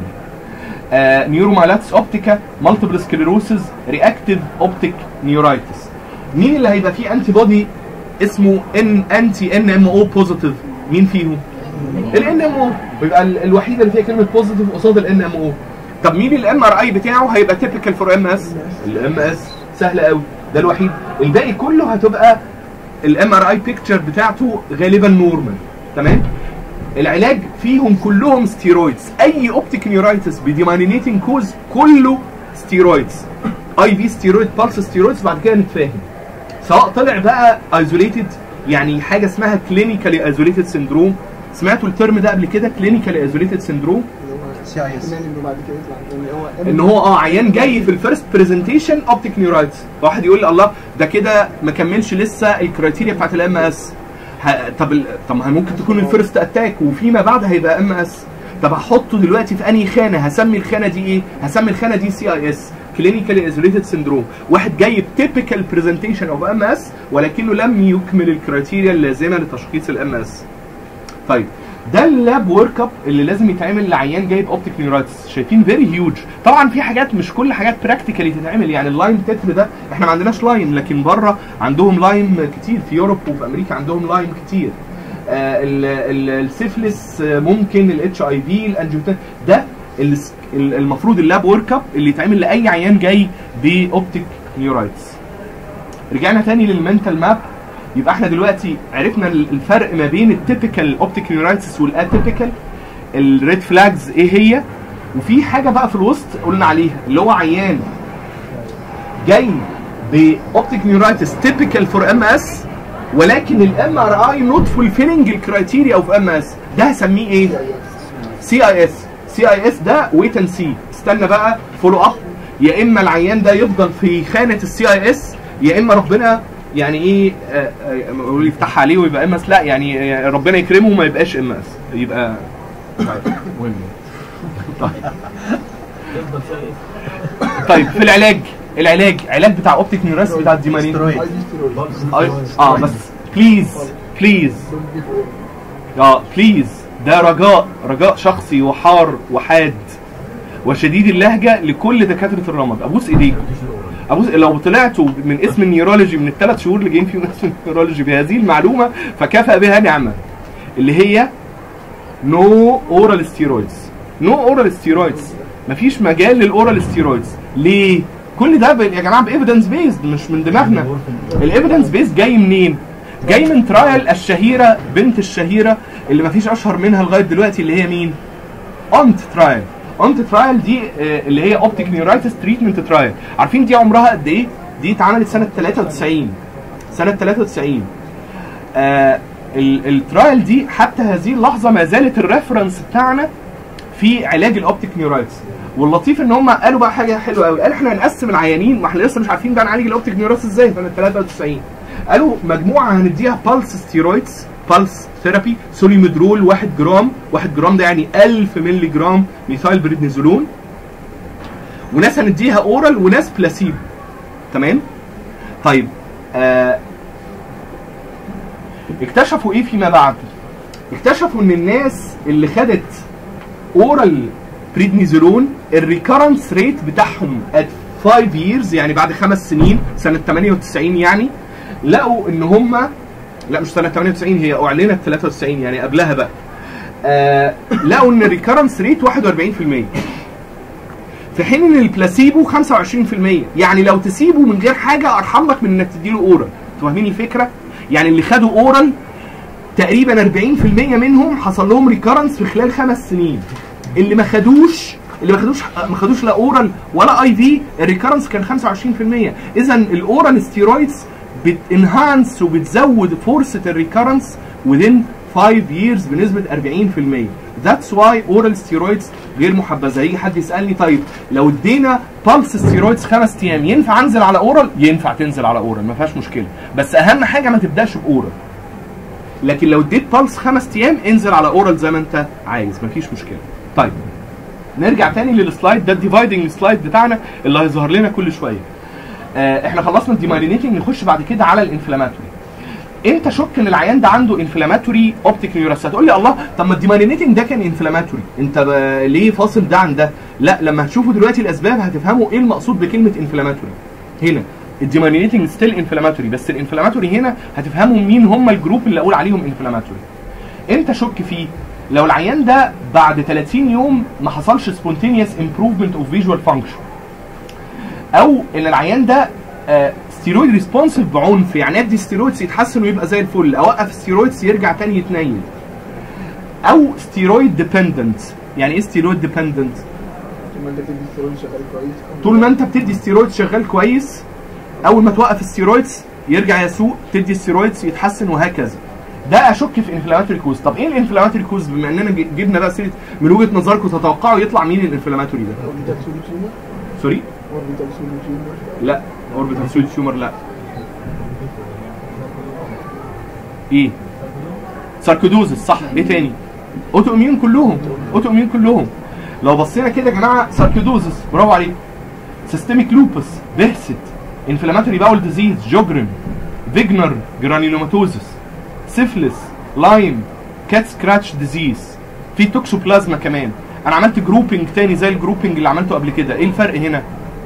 نيورومالاتس اوبتيكا مالتيبل سكليروسز رياكتيف اوبتيك نيورايتس مين اللي هيبقى فيه انتي بودي اسمه ان انتي ان ام او بوزيتيف مين فيهم الان ام او بيبقى ال- الوحيده اللي فيها كلمه بوزيتيف قصاد الان ام او طب مين الام ار اي بتاعه هيبقى تيبيكال فور ام اس الام اس سهل قوي ده الوحيد الباقي كله هتبقى الام ار اي بيكتشر بتاعته غالبا نورمال تمام العلاج فيهم كلهم ستيرويدز اي اوبتيك نيورايتس بديمانينيتنج كوز كله ستيرويدز اي في ستيرويد بالس ستيرويدز بعد كده نتفاهم سواء طلع بقى ايزوليتد يعني حاجه اسمها كلينيكالي ايزوليتد سندروم سمعتوا الترم ده قبل كده كلينيكالي ايزوليتد سندروم سي اي اس احتمال انه بعد كده يطلع ان هو ان هو اه عيان جاي في الفيرست برزنتيشن اوبتيك نيورايتس واحد يقول لي الله ده كده ما كملش لسه الكرايتيريا بتاعت الام اس طب ال- طب ما هي ممكن تكون الفيرست اتاك وفيما بعد هيبقى ام اس طب هحطه دلوقتي في انهي خانه هسمي الخانه دي ايه هسمي الخانه دي سي اي اس كلينيكالي ايزوليتد سندروم واحد جاي بتيبيكال برزنتيشن اوف ام اس ولكنه لم يكمل الكرايتيريا اللازمه لتشخيص الام اس طيب ده اللاب ورك اب اللي لازم يتعمل لعيان جايب اوبتيك نيورايتس شايفين فيري هيوج طبعا في حاجات مش كل حاجات براكتيكالي تتعمل يعني اللايم تتر ده احنا ما عندناش لايم لكن بره عندهم لايم كتير في يوروب وفي امريكا عندهم لايم كتير آه ال- ال- السيفلس آه، ممكن الاتش اي في الانجيوتات ده الس- ال- المفروض اللاب ورك اب اللي يتعمل لاي عيان جاي باوبتيك نيورايتس رجعنا تاني للمنتال ماب يبقى احنا دلوقتي عرفنا ال- الفرق ما بين التيبيكال اوبتيك نيورايتس والاتيبيكال الريد فلاجز ايه هي وفي حاجه بقى في الوسط قلنا عليها اللي هو عيان جاي باوبتيك نيورايتس تيبيكال فور ام اس ولكن الام ار اي نوت فولفيلنج الكرايتيريا اوف ام اس ده هسميه ايه؟ سي اي اس سي اي اس ده ويت اند سي استنى بقى فولو اب يا اما العيان ده يفضل في خانه السي اي اس يا اما ربنا يعني ايه آه، آه، يقول يفتح عليه ويبقى ام اس لا يعني آه، ربنا يكرمه وما يبقاش ام اس يبقى مهم طيب تفضل شايف طيب في العلاج العلاج علاج بتاع اوبتيك نيوراس بتاع الديمانين سترويد عايز ستيرويد برضه اه بس بليز بليز اه بليز ده رجاء رجاء شخصي وحار وحاد وشديد اللهجه لكل دكاتره الرمد ابوس ايديكم ابوس لو طلعتوا من اسم النيورولوجي من الثلاث شهور اللي جايين فيهم اسم النيورولوجي بهذه المعلومه فكفى بها نعمه اللي هي نو اورال ستيرويدز نو اورال ستيرويدز مفيش مجال للاورال ستيرويدز ليه كل ده ب- يا جماعه بايفيدنس بيزد مش من دماغنا الايفيدنس بيز جاي منين جاي من ترايل الشهيره بنت الشهيره اللي مفيش اشهر منها لغايه دلوقتي اللي هي مين اونت ترايل اونت ترايل دي آه، اللي هي اوبتيك نيورايتس تريتمنت ترايل عارفين دي عمرها قد ايه دي اتعملت سنه 93 سنه 93 آه ال- الترايل دي حتى هذه اللحظه ما زالت الريفرنس بتاعنا في علاج الاوبتيك نيورايتس واللطيف ان هم قالوا بقى حاجه حلوه قوي قالوا احنا هنقسم العيانين ما احنا لسه مش عارفين بقى نعالج الاوبتيك نيورايتس ازاي سنه 93 قالوا مجموعه هنديها بالس ستيرويدز بالس ثيرابي سوليميدرول 1 جرام 1 جرام ده يعني 1000 مللي جرام ميثايل بريدنيزولون وناس هنديها اورال وناس بلاسيبو تمام طيب آه اكتشفوا ايه فيما بعد اكتشفوا ان الناس اللي خدت اورال بريدنيزولون الريكرنس ريت بتاعهم at 5 years يعني بعد خمس سنين سنه 98 يعني لقوا ان هم لا مش سنه 98 هي اعلنت 93 يعني قبلها بقى آه لقوا ان الريكرنس ريت 41% في حين ان البلاسيبو 25% يعني لو تسيبه من غير حاجه ارحم لك من انك تديله اورال انتوا فاهمين الفكره يعني اللي خدوا اورال تقريبا 40% منهم حصل لهم ريكرنس في خلال خمس سنين اللي ما خدوش اللي ما خدوش ما خدوش لا اورال ولا اي في الريكرنس كان 25% اذا الاورال ستيرويدز بتنهانس وبتزود فرصه الريكرنس within 5 years بنسبه 40% That's why oral steroids غير محبذه هيجي حد يسالني طيب لو ادينا بالس ستيرويدز خمس ايام ينفع انزل على اورال ينفع تنزل على اورال ما فيهاش مشكله بس اهم حاجه ما تبداش باورال لكن لو اديت بالس خمس ايام انزل على اورال زي ما انت عايز مفيش مشكله طيب نرجع تاني للسلايد ده الديفايدنج سلايد بتاعنا اللي هيظهر لنا كل شويه آه احنا خلصنا الديمايلينيتنج نخش بعد كده على الانفلاماتوري امتى شك ان العيان ده عنده انفلاماتوري اوبتيك نيوراس هتقول لي الله طب ما الديمايلينيتنج ده كان انفلاماتوري انت ب- ليه فاصل ده عن ده لا لما هتشوفوا دلوقتي الاسباب هتفهموا ايه المقصود بكلمه انفلاماتوري هنا الديمايلينيتنج ستيل انفلاماتوري بس الانفلاماتوري هنا هتفهموا مين هم الجروب اللي اقول عليهم انفلاماتوري امتى شك فيه لو العيان ده بعد 30 يوم ما حصلش سبونتينيوس امبروفمنت اوف فيجوال فانكشن او ان العيان ده ستيرويد ريسبونسيف بعنف يعني ادي ستيرويدز يتحسن ويبقى زي الفل اوقف ستيرويدز يرجع تاني يتنيل او ستيرويد ديبندنت يعني ايه ستيرويد ديبندنت طول ما انت بتدي ستيرويد شغال كويس طول ما انت بتدي ستيرويد شغال كويس اول ما توقف الستيرويدز يرجع يسوق تدي ستيرويدز يتحسن وهكذا ده اشك في انفلاماتوري كوز طب ايه الانفلاماتوري كوز بما اننا ج- جبنا بقى سيره من وجهه نظركم تتوقعوا يطلع مين الانفلاماتوري ده اوربيتال سولو تيومر سوري اوربيتال سولو تيومر لا اوربيتال سويت تيومر لا ايه ساركودوزس صح ايه تاني اوتو اميون كلهم اوتو اميون كلهم لو بصينا كده يا جماعه ساركودوزس برافو عليك سيستميك لوبس بيرست انفلاماتوري باول ديزيز جوجرن فيجنر جرانيلوماتوزس سيفلس لايم كات سكراتش ديزيز في توكسوبلازما كمان انا عملت جروبنج تاني زي الجروبنج اللي عملته قبل كده ايه الفرق هنا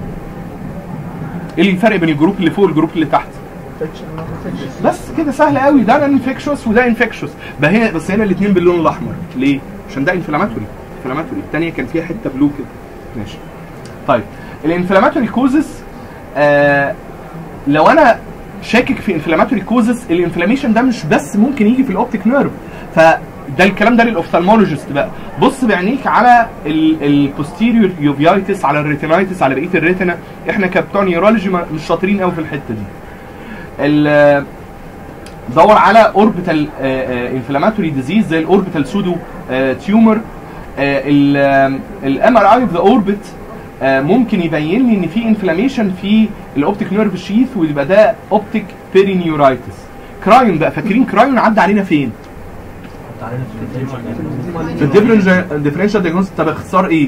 ايه الفرق بين الجروب اللي فوق والجروب اللي تحت انفكشن نوت انفكشن بس كده سهل قوي ده انفكشوس وده انفكشوس هنا بس هنا الاثنين باللون الاحمر ليه عشان ده انفلاماتوري انفلاماتوري الثانيه كان فيها حته بلو كده ماشي طيب الانفلاماتوري كوزز آه لو انا شاكك في انفلاماتوري كوزز الانفلاميشن ده مش بس ممكن يجي في الاوبتيك نيرف فده الكلام ده للاوفثالمولوجيست بقى بص بعينيك على البوستيريور يوفيايتس على الريتينايتس على بقيه الريتنا احنا كبتوع نيورولوجي ما- مش شاطرين قوي في الحته دي ال- دور على اوربيتال انفلاماتوري ديزيز زي الاوربيتال سودو تيومر الام ار اي اوف ذا اوربت ممكن يبين لي ان في انفلاميشن في الاوبتيك نيرف شيث ويبقى ده اوبتيك بيرينيورايتس كرايون بقى فاكرين كرايون عدى علينا فين؟ في الديفرنشال دياجنوز طب اختصار ايه؟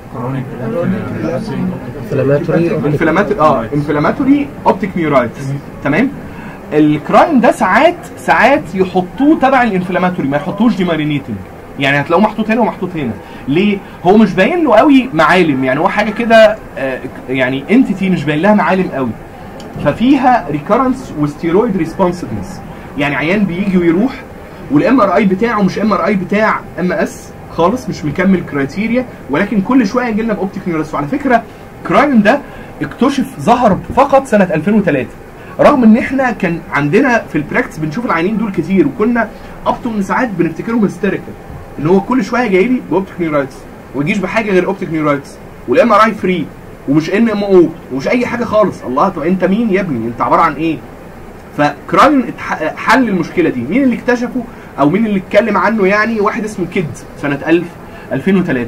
انفلاماتوري انفلاماتوري اه انفلاماتوري اوبتيك نيورايتس تمام الكرايم ده ساعات ساعات يحطوه تبع الانفلاماتوري ما يحطوش ديمارينيتنج يعني هتلاقوه محطوط هنا ومحطوط هنا ليه هو مش باين له قوي معالم يعني هو حاجه كده آه، يعني انتيتي مش باين لها معالم قوي ففيها ريكرنس وستيرويد ريسبونسفنس يعني عيان بيجي ويروح والام ار اي بتاعه مش ام ار اي بتاع ام اس خالص مش مكمل كرايتيريا ولكن كل شويه يجي لنا باوبتيك نيورايتس وعلى فكره كراين ده اكتشف ظهر فقط سنه 2003 رغم ان احنا كان عندنا في البراكتس بنشوف العيانين دول كتير وكنا اب تو من ساعات بنفتكرهم هيستيريكال ان هو كل شويه جاي لي باوبتيك نيورايتس وما يجيش بحاجه غير اوبتيك نيورايتس والام ار اي فري ومش ان ام او ومش اي حاجه خالص الله طب انت مين يا ابني انت عباره عن ايه فكراين اتح- حل المشكله دي مين اللي اكتشفه او مين اللي اتكلم عنه يعني واحد اسمه كيد سنه 1000 2003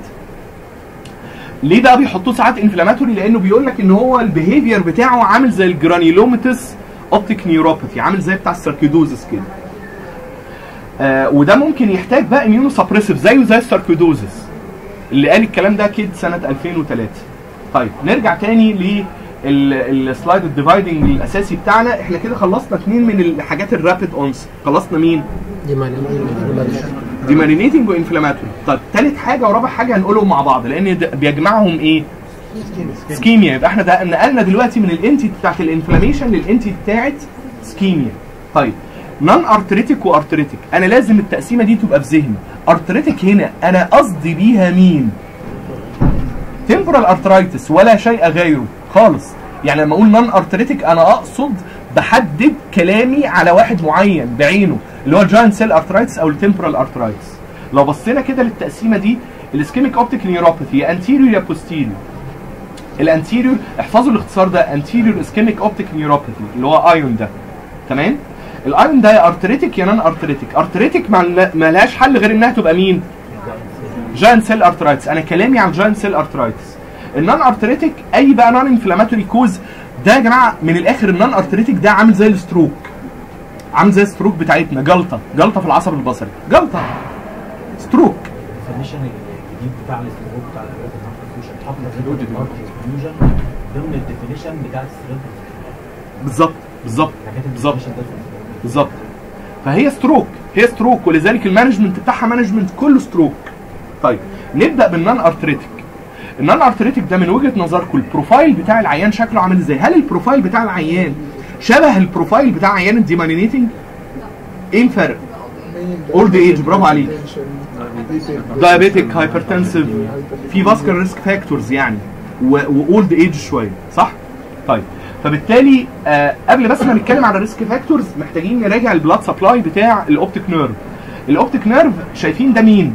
ليه بقى بيحطوه ساعات انفلاماتوري لانه بيقول لك ان هو البيهيفير بتاعه عامل زي الجرانيلوماتس اوبتيك نيوروباثي عامل زي بتاع الساركيدوزس كده آه وده ممكن يحتاج بقى اميونو سبريسيف زيه زي الساركيدوزس اللي قال الكلام ده كيد سنه 2003 طيب نرجع تاني ل السلايد الديفايدنج الاساسي بتاعنا احنا كده خلصنا اثنين من الحاجات الرابيد اونس خلصنا مين دي معنى ديمارينيتنج وانفلاماتوري طيب ثالث حاجه ورابع حاجه هنقولهم مع بعض لان ده بيجمعهم ايه سكيميا يبقى احنا ده نقلنا دلوقتي من الانتي بتاعت الانفلاميشن للانتي بتاعت سكيميا طيب نون ارتريتك وارتريتك انا لازم التقسيمه دي تبقى في ذهني ارتريتك هنا انا قصدي بيها مين تمبرال ارترايتس ولا شيء غيره خالص يعني لما اقول نون ارتريتك انا اقصد بحدد كلامي على واحد معين بعينه اللي هو الجاينت سيل ارترايتس او التمبرال ارترايتس لو بصينا كده للتقسيمه دي الاسكيميك اوبتيك نيوروباثي يا انتيريور يا بوستيريور الانتيريور احفظوا الاختصار ده انتيريور اسكيميك اوبتيك نيوروباثي اللي هو ايون ده تمام الايون ده يا ارتريتك يا نون ارتريتك ارتريتك ما ما لهاش حل غير انها تبقى مين جاينت سيل ارترايتس انا كلامي عن جاينت سيل ارترايتس النون ارتريتك اي بقى نون انفلاماتوري كوز ده يا جماعه من الاخر النون ارتريتك ده عامل زي الستروك عامل زي الستروك بتاعتنا جلطه جلطه في العصب البصري جلطه ستروك الديفينيشن الجديد بتاع الاستروك بتاع الهارت فيوجن اتحط الهارت فيوجن ضمن الديفينيشن بتاع السيريبرال بالظبط بالظبط حاجات بالظبط الديفينيشن ده في السيريبرال. بالظبط فهي ستروك هي ستروك ولذلك المانجمنت بتاعها مانجمنت كله ستروك طيب نبدا بالنون ارتريتك النون ارتريتك ده من وجهه نظركم البروفايل بتاع العيان شكله عامل ازاي هل البروفايل بتاع العيان شبه البروفايل بتاع عيان الديمانينيتنج ايه الفرق Old age، برافو عليك. دايابيتك هايبرتنسيف في فاسكولار ريسك فاكتورز يعني واولد ايج شويه صح طيب فبالتالي آه قبل بس ما نتكلم على الريسك فاكتورز محتاجين نراجع البلاد سبلاي بتاع الاوبتيك نيرف الاوبتيك نيرف شايفين ده مين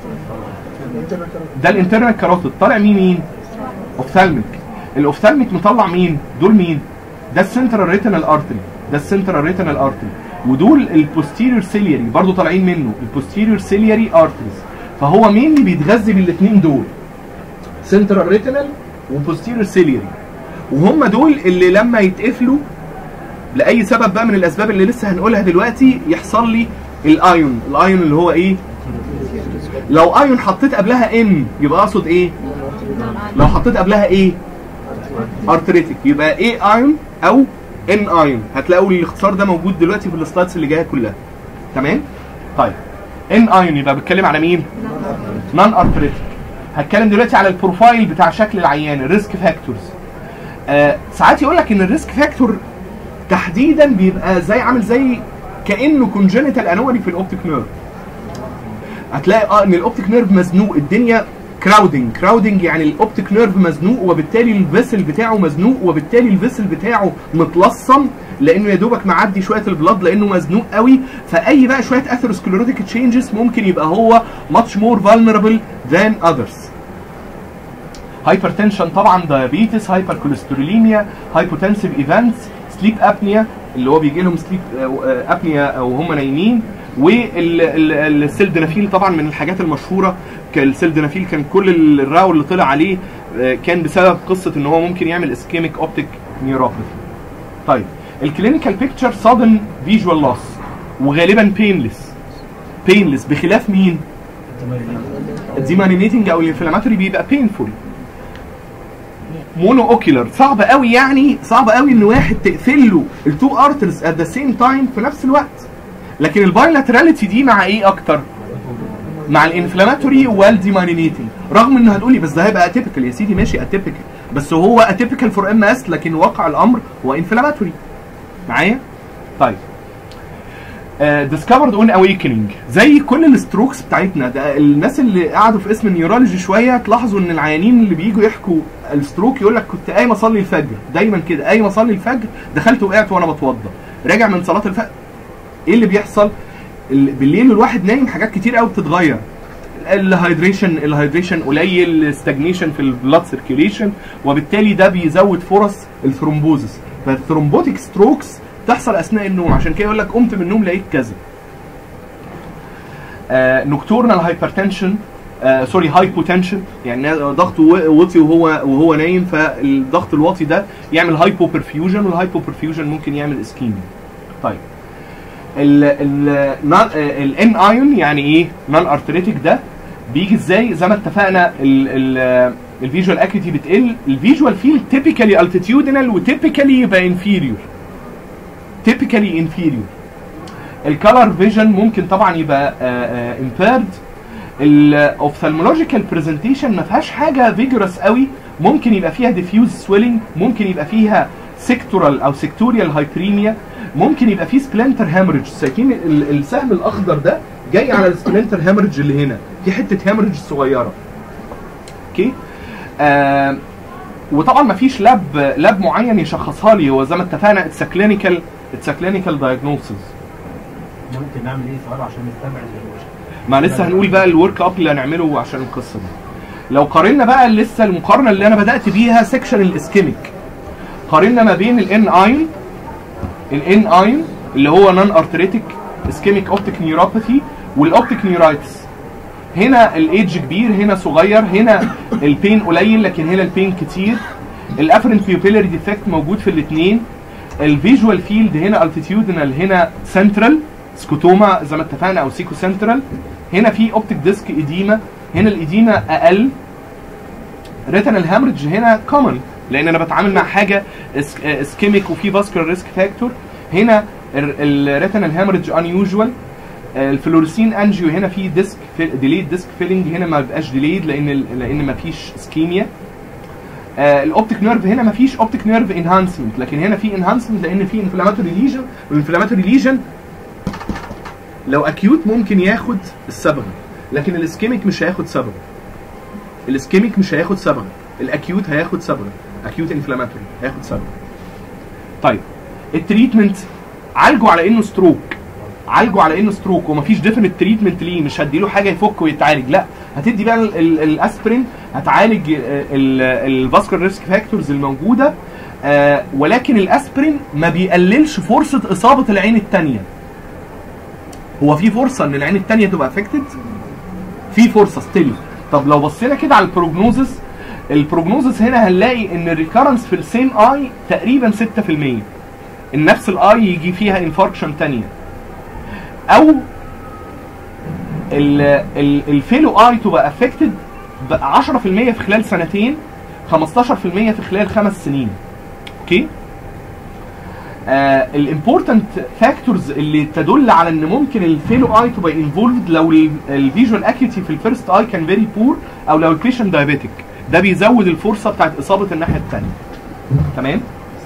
ده الانترنال كاروتيد طالع مين مين اوفثالميك الاوفثالميك مطلع مين دول مين ده السنترال ريتينال ارتري ده السنترال ريتينال ارتري ودول البوستيريور سيلياري برضو طالعين منه البوستيريور سيلياري ارتريز فهو مين اللي بيتغذي بالاثنين دول سنترال ريتينال وبوستيريور سيلياري وهم دول اللي لما يتقفلوا لاي سبب بقى من الاسباب اللي لسه هنقولها دلوقتي يحصل لي الايون الايون اللي هو ايه لو ايون حطيت قبلها ان يبقى اقصد ايه لو حطيت قبلها ايه ارتريتك يبقى ايه ايون او ان ايون هتلاقوا الاختصار ده موجود دلوقتي في السلايدز اللي جايه كلها تمام طيب ان ايون يبقى بتكلم على مين نون ارتريتك هتكلم دلوقتي على البروفايل بتاع شكل العيان الريسك فاكتورز آه ساعات يقول لك ان الريسك فاكتور تحديدا بيبقى زي عامل زي كانه كونجنتال انومالي في الاوبتيك نيرف هتلاقي اه ان الاوبتيك نيرف مزنوق الدنيا كراودنج كراودنج يعني الاوبتيك نيرف مزنوق وبالتالي الفيسل بتاعه مزنوق وبالتالي الفيسل بتاعه متلصم لانه يا دوبك معدي شويه البلاد لانه مزنوق قوي فاي بقى شويه اثيروسكليروتيك تشينجز ممكن يبقى هو ماتش مور فالنربل ذان اذرز هايبرتنشن طبعا دايابيتس هايبر كوليستروليميا هايبوتنسيف ايفنتس سليب ابنيا اللي هو بيجي لهم سليب ابنيا وهم نايمين والسيلدنافيل طبعا من الحاجات المشهوره السيلدنافيل كان كل الراو اللي طلع عليه آه، كان بسبب قصه ان هو ممكن يعمل اسكيميك اوبتيك نيوروباثي طيب الكلينيكال بيكتشر سادن فيجوال لوس وغالبا بينلس بينلس بخلاف مين الديمانينيتنج او الانفلاماتوري بيبقى بينفول مونو اوكيولر صعب قوي يعني صعب قوي ان واحد تقفل له التو ارترز ات ذا سيم تايم في نفس الوقت لكن البايلاتراليتي دي مع ايه اكتر مع الانفلاماتوري والديمانينيتنج رغم انه هتقولي بس ده هيبقى اتيبيكال يا سيدي ماشي اتيبيكال بس هو اتيبيكال فور ام اس لكن واقع الامر هو انفلاماتوري معايا طيب ديسكفرد اون اويكننج زي كل الستروكس بتاعتنا ده الناس اللي قعدوا في اسم النيورولوجي شويه تلاحظوا ان العيانين اللي بييجوا يحكوا الستروك يقول لك كنت قايم اصلي الفجر دايما كده قايم اصلي الفجر دخلت وقعت وانا بتوضى راجع من صلاه الفجر ايه اللي بيحصل ال- بالليل الواحد نايم حاجات كتير قوي بتتغير الهيدريشن الهيدريشن قليل ستاجنيشن في البلاد سيركيوليشن وبالتالي ده بيزود فرص الثرومبوزس فالثرومبوتيك ستروكس تحصل اثناء النوم عشان كده يقول لك قمت من النوم لقيت كذا نوكتورنال هايبرتنشن سوري هايبوتنشن يعني ضغطه و- وطي وهو وهو نايم فالضغط الواطي ده يعمل هايبو برفيوجن والهايبو برفيوجن ممكن يعمل اسكيميا طيب الان ايون يعني ايه نون ارتريتك ده بيجي ازاي زي ما اتفقنا الفيجوال اكيوتي بتقل الفيجوال فيل تيبيكالي التيتيودينال وتيبيكالي يبقى انفيريور تيبيكالي انفيريور الكالر فيجن ممكن طبعا يبقى امبيرد الاوفثالمولوجيكال برزنتيشن ما فيهاش حاجه فيجورس قوي ممكن يبقى فيها ديفيوز سويلنج ممكن يبقى فيها سيكتورال او سيكتوريال هايبريميا ممكن يبقى فيه سبلنتر هامرج شايفين ال- السهم الاخضر ده جاي على السبلنتر هامرج اللي هنا في حته هامرج صغيره اوكي آه وطبعا ما فيش لاب لاب معين يشخصها لي هو زي ما اتفقنا اتس كلينيكال اتس كلينيكال دايجنوسيس ممكن نعمل ايه سؤال عشان نستبعد الوش ما لسه هنقول بقى الورك اب اللي هنعمله عشان القصه دي لو قارنا بقى لسه المقارنه اللي انا بدات بيها سيكشن الاسكيميك قارنا ما بين الان اين الان اين اللي هو نون ارتريتك اسكيميك اوبتيك نيوروباثي والاوبتيك نيورايتس هنا الايدج كبير هنا صغير هنا البين قليل لكن هنا البين كتير الافرنت بيوبيلاري ديفكت موجود في الاثنين الفيجوال فيلد هنا التيتيودنال هنا سنترال سكوتوما زي ما اتفقنا او سيكو سنترال هنا في اوبتيك ديسك اديما هنا الاديما اقل ريتنال هامرج هنا كومن لان انا بتعامل مع حاجه اسكيميك وفي فاسكولار ريسك فاكتور هنا الريتنال هامرج ان يوجوال الفلوريسين انجيو هنا في ديسك ديليد ديسك فيلنج هنا ما بيبقاش ديليد لان لان ما فيش اسكيميا الاوبتيك نيرف هنا ما فيش اوبتيك نيرف انهانسمنت لكن هنا في انهانسمنت لان في انفلاماتوري ليجن والانفلاماتوري ليجن لو اكيوت ممكن ياخد الصبغه لكن الاسكيميك مش هياخد صبغه الاسكيميك مش هياخد صبغه الاكيوت هياخد صبغه اكيوت انفلاماتوري هياخد صبغه طيب التريتمنت عالجه على انه ستروك عالجه على انه ستروك ومفيش ديفينيت تريتمنت ليه مش هديله حاجه يفك ويتعالج لا هتدي بقى ال- ال- الاسبرين هتعالج الفاسكولار ريسك فاكتورز الموجوده آه، ولكن الاسبرين ما بيقللش فرصه اصابه العين الثانيه هو في فرصه ان العين الثانيه تبقى افكتد في فرصه ستيل طب لو بصينا كده على البروجنوزس البروجنوزس هنا هنلاقي ان الريكارنس في السيم اي تقريبا 6% ان نفس الاي يجي فيها انفاركشن ثانيه او ال- ال- الفيلو اي تبقى افكتد ب 10% في خلال سنتين 15% في خلال خمس سنين اوكي الامبورتنت فاكتورز اللي تدل على ان ممكن الفيلو اي تبقى انفولد لو الفيجوال اكيوتي في الفيرست اي كان فيري بور او لو البيشنت دايابيتك ده بيزود الفرصه بتاعت اصابه الناحيه الثانيه تمام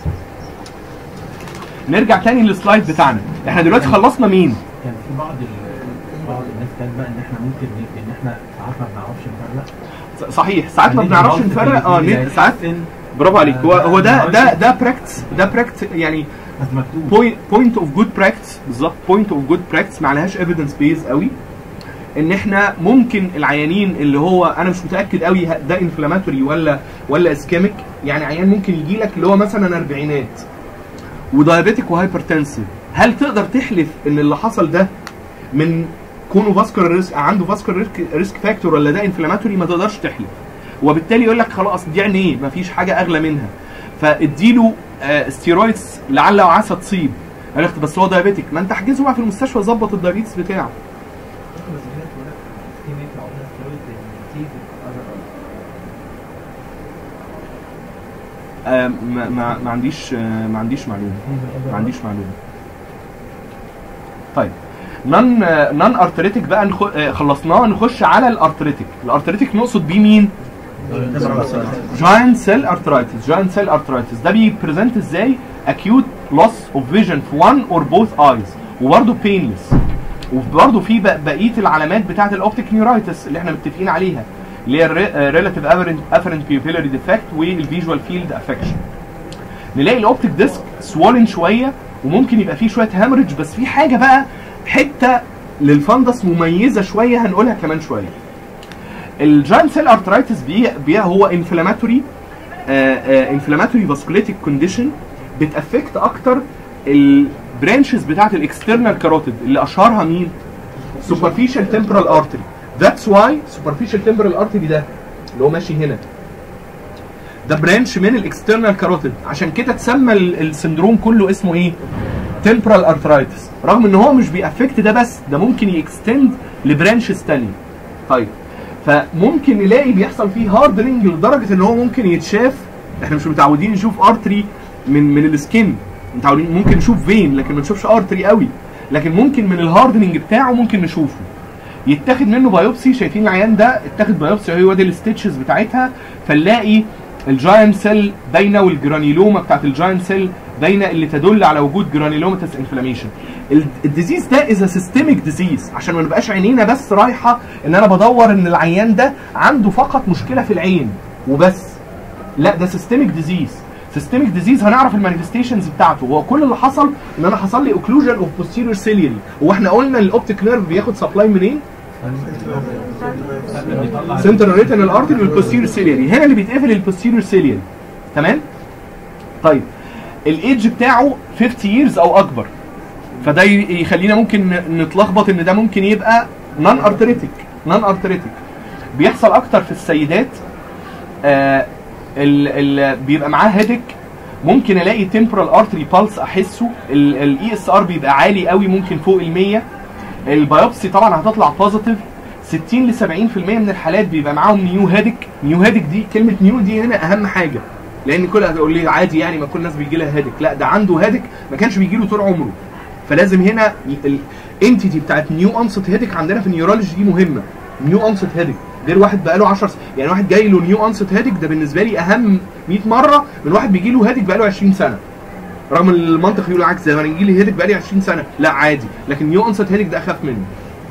نرجع تاني للسلايد بتاعنا احنا دلوقتي خلصنا مين كان في بعض ال- بعض الناس كانت بقى ان احنا ممكن ن- ان احنا ساعات ما بنعرفش نفرق صحيح ساعات ما هندي بنعرفش multiple نفرق اه اللي ند- ساعات هيحسن، برافو عليك هو آه، هو ده ده ده ده براكتس ده براكتس يعني بس مكتوب بوينت اوف جود براكتس بالظبط بوينت اوف جود براكتس ما لهاش ايفيدنس بيز قوي ان احنا ممكن العيانين اللي هو انا مش متاكد قوي ه- ده انفلاماتوري ولا ولا اسكيميك يعني عيان ممكن يجي لك اللي هو مثلا اربعينات ودايابيتك وهايبرتنسيف هل تقدر تحلف ان اللي حصل ده من كونه فاسكولار ريسك عنده فاسكولار ريسك فاكتور ولا ده انفلاماتوري ما تقدرش تحلف وبالتالي يقول لك خلاص دي عينيه مفيش حاجه اغلى منها فاديله آه ستيرويدز لعل وعسى تصيب عرفت بس هو دايابيتك ما انت احجزه بقى في المستشفى ظبط الدايابيتس بتاعه آه ما, ما, ما عنديش آه ما عنديش معلومه ما عنديش معلومه طيب نون نون ارتريتك بقى نخ... آه، خلصناه نخش على الارتريتك الارتريتك نقصد بيه مين جاينت سيل ارترايتس جاينت سيل ارترايتس ده بيبريزنت ازاي acute loss of vision في one or both eyes وبرده بينلس وبرده في بق- بقيه العلامات بتاعه الاوبتيك نيورايتس اللي احنا متفقين عليها اللي هي الريلاتيف افرنت بيوبيلاري ديفكت والفيجوال فيلد افكشن نلاقي الاوبتيك ديسك سوالن شويه وممكن يبقى فيه شويه هامرج بس في حاجه بقى حته للفندس مميزه شويه هنقولها كمان شويه الجاينت سيل ارترايتس بي, بي هو انفلاماتوري انفلاماتوري فاسكوليتيك كونديشن بتافكت اكتر البرانشز بتاعت الاكسترنال كاروتيد اللي اشهرها مين؟ سوبرفيشال تمبرال ارتري ذاتس واي سوبرفيشال تمبرال ارتري ده اللي هو ماشي هنا ده برانش من الاكسترنال كاروتيد عشان كده اتسمى ال- السندروم كله اسمه ايه؟ تمبرال ارترايتس رغم ان هو مش بيأفكت ده بس ده ممكن يكستند لبرانشز تانية طيب فممكن نلاقي بيحصل فيه هاردنج لدرجه ان هو ممكن يتشاف احنا مش متعودين نشوف ارتري من من السكين متعودين ممكن نشوف فين لكن ما نشوفش ارتري قوي لكن ممكن من الهاردنج بتاعه ممكن نشوفه يتاخد منه بايوبسي شايفين العيان ده اتاخد بايوبسي هو دي الستيتشز بتاعتها فنلاقي الجاينت سيل باينه والجرانيلوما بتاعت الجاينت سيل باينه اللي تدل على وجود جرانيلوماتس انفلاميشن الديزيز ده از سيستميك ديزيز عشان ما نبقاش عينينا بس رايحه ان انا بدور ان العيان ده عنده فقط مشكله في العين وبس لا ده سيستميك ديزيز سيستميك ديزيز هنعرف المانيفستيشنز بتاعته هو كل اللي حصل ان انا حصل لي اوكلوجن اوف بوستيريور سيليري هو احنا قلنا الاوبتيك نيرف بياخد سبلاي منين؟ قبل ما يطلع سنترال ريتنال ارتري والبوستيريور سيليري هنا اللي بيتقفل البوستيريور سيليري تمام طيب الايدج بتاعه 50 ييرز او اكبر فده ي- يخلينا ممكن ن- نتلخبط ان ده ممكن يبقى نون ارتريتك نون ارتريتك بيحصل اكتر في السيدات آه ال ال بيبقى معاه هيدك ممكن الاقي تمبرال ارتري بالس احسه الاي اس ار بيبقى عالي قوي ممكن فوق ال 100 البيوبسي طبعا هتطلع بوزيتيف 60 ل 70% من الحالات بيبقى معاهم نيو هيدك نيو هيدك دي كلمه نيو دي هنا اهم حاجه لان كل هتقول لي عادي يعني ما كل الناس بيجي لها هيدك لا ده عنده هيدك ما كانش بيجي له طول عمره فلازم هنا الانتيتي بتاعت نيو انست هيدك عندنا في النيورولوجي دي مهمه نيو انست هيدك غير واحد بقاله 10 سنين يعني واحد جاي له نيو انست هيدك ده بالنسبه لي اهم 100 مره من واحد بيجي له هيدك بقاله 20 سنه رغم المنطق يقول العكس ده انا يجي لي هيدك بقالي 20 سنه لا عادي لكن نيو انست هيدك ده اخاف منه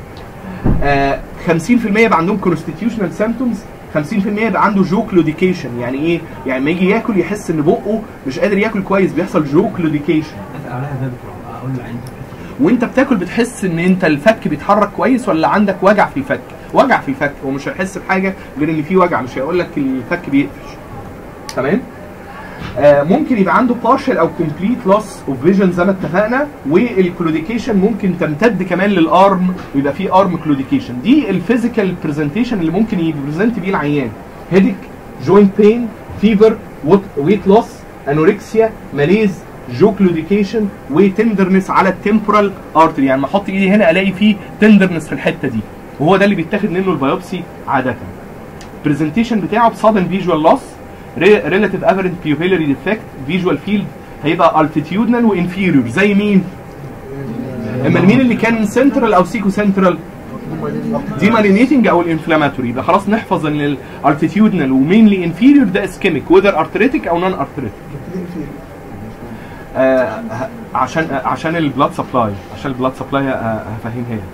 آه 50% يبقى عندهم كونستيتيوشنال سيمبتومز 50% يبقى عنده جو كلوديكيشن يعني ايه؟ يعني لما يجي ياكل يحس ان بقه مش قادر ياكل كويس بيحصل جو كلوديكيشن اسال عليها ده بتوع اقول له انت وانت بتاكل بتحس ان انت الفك بيتحرك كويس ولا عندك وجع في الفك وجع في الفك هو مش هيحس بحاجه غير ان في وجع مش هيقول لك الفك بيقفش تمام آه ممكن يبقى عنده partial او complete loss of vision زي ما اتفقنا والكلوديكيشن ممكن تمتد كمان للارم ويبقى في ارم كلوديكيشن دي الفيزيكال برزنتيشن اللي ممكن يبرزنت بيه العيان هيدك جوينت بين فيفر ويت لوس انوركسيا ماليز جو كلوديكيشن وتندرنس على التمبورال ارتري يعني لما احط ايدي هنا الاقي فيه تندرنس في الحته دي وهو ده اللي بيتاخد منه البيوبسي عاده البرزنتيشن بتاعه بسادن فيجوال لوس ريلاتيف افرنت بيوبيلاري ديفكت فيجوال فيلد هيبقى التيتيودنال وانفيريور زي مين؟ اما مين اللي كان سنترال او سيكو سنترال؟ ديمالينيتنج او الانفلاماتوري يبقى خلاص نحفظ ان الالتيتيودنال ومينلي انفيريور ده اسكيميك وذر ارتريتك او نون ارتريتك آه ه- عشان آه عشان البلاد سبلاي عشان البلاد سبلاي هفهمها لك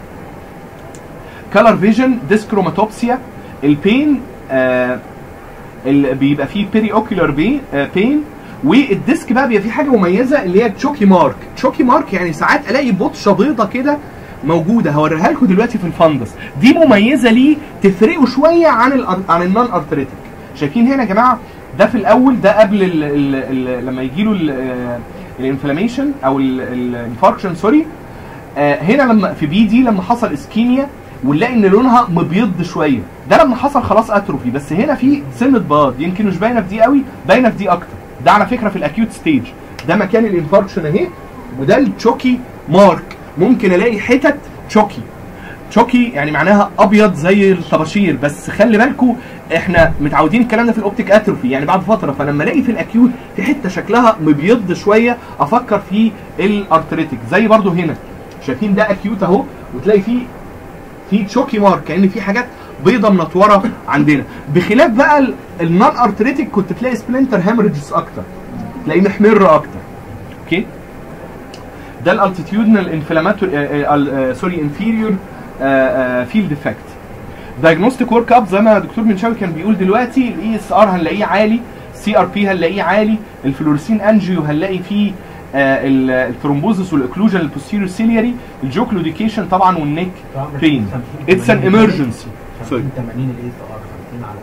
كلر فيجن ديسكروماتوبسيا البين آه ال- بيبقى فيه بيري اوكيولار بي آه بين والديسك بقى بيبقى فيه حاجه مميزه اللي هي تشوكي مارك تشوكي مارك يعني ساعات الاقي بطشه بيضه كده موجوده هوريها لكم دلوقتي في الفندس دي مميزه ليه تفرقه شويه عن ال عن النون ارتريتك شايفين هنا يا جماعه ده في الاول ده قبل ال ال ال لما يجي له الانفلاميشن او الانفاركشن سوري آه هنا لما في بي دي لما حصل اسكيميا ونلاقي ان لونها مبيض شويه ده لما حصل خلاص اتروفي بس هنا في سنه بياض يمكن مش باينه في دي قوي باينه في دي اكتر ده على فكره في الاكيوت ستيج ده مكان الانفاركشن اهي وده التشوكي مارك ممكن الاقي حتت تشوكي تشوكي يعني معناها ابيض زي الطباشير بس خلي بالكم احنا متعودين الكلام ده في الاوبتيك اتروفي يعني بعد فتره فلما الاقي في الاكيوت في حته شكلها مبيض شويه افكر في الارتريتك زي برضو هنا شايفين ده اكيوت اهو وتلاقي فيه في تشوكي مارك كان في حاجات بيضه منطوره عندنا بخلاف بقى ال- النون ارتريتك كنت تلاقي سبلنتر هامرجز اكتر تلاقيه محمر اكتر اوكي ده الالتيتيودنال انفلاماتوري سوري انفيريور فيلد افكت دايجنوستيك ورك اب زي ما دكتور منشاوي كان بيقول دلوقتي الاي اس ار هنلاقيه عالي سي ار بي هنلاقيه عالي الفلوريسين انجيو هنلاقي فيه آه، ال- الثرومبوزس والاكلوجن البوستيريور سيلياري الجوكلوديكيشن طبعا والنيك بين اتس ان ايمرجنسي 50 80 الاي اس ار 50 على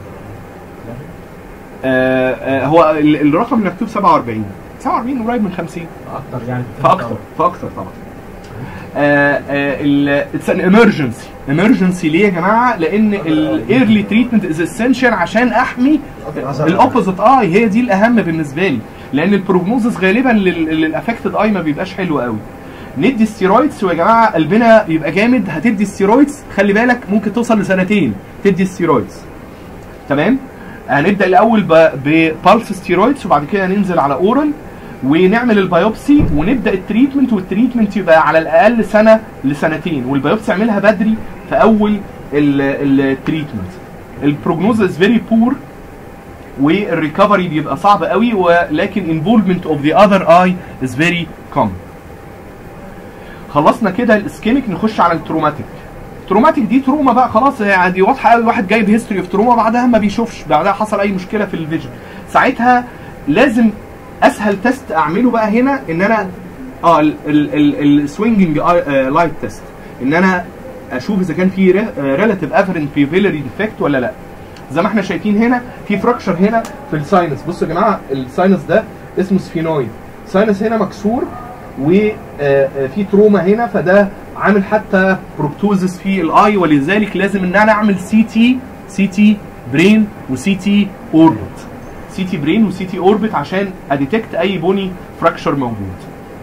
80 هو ال- الرقم اللي مكتوب 47 47 قريب من 50 اكتر يعني فاكتر فاكتر طبعا اتس ان ايمرجنسي ايمرجنسي ليه يا جماعه لان الايرلي تريتمنت از اسينشال عشان احمي الاوبوزيت اي هي دي الاهم بالنسبه لي لان البروجنوزس غالبا للافكتد اي ما بيبقاش حلو قوي ندي ستيرويدز ويا جماعه قلبنا يبقى جامد هتدي ستيرويدز خلي بالك ممكن توصل لسنتين تدي ستيرويدز تمام هنبدا الاول ببالس ستيرويدز وبعد كده ننزل على اورال ونعمل البيوبسي ونبدا التريتمنت والتريتمنت يبقى على الاقل سنه لسنتين والبيوبسي اعملها بدري في اول التريتمنت البروجنوز از فيري بور والريكفري بيبقى صعب قوي ولكن involvement of the other eye is very common خلصنا كده الاسكيميك نخش على التروماتيك التروماتيك دي تروما بقى خلاص هي دي واضحه قوي واحد جايب هيستوري اوف تروما بعدها ما بيشوفش بعدها حصل اي مشكله في الفيجن ساعتها لازم اسهل تيست اعمله بقى هنا ان انا اه السوينجنج لايت تيست ان انا اشوف اذا كان في ريلاتيف افرنت بيفيلري ديفكت ولا لا زي ما احنا شايفين هنا في فراكشر هنا في الساينس بصوا يا جماعه الساينس ده اسمه سفينويد ساينس هنا مكسور وفي تروما هنا فده عامل حتى بروبتوزس في الاي ولذلك لازم ان انا اعمل سي تي سي تي برين وسي تي اوربت سي تي برين وسي تي اوربت عشان اديتكت اي بوني فراكشر موجود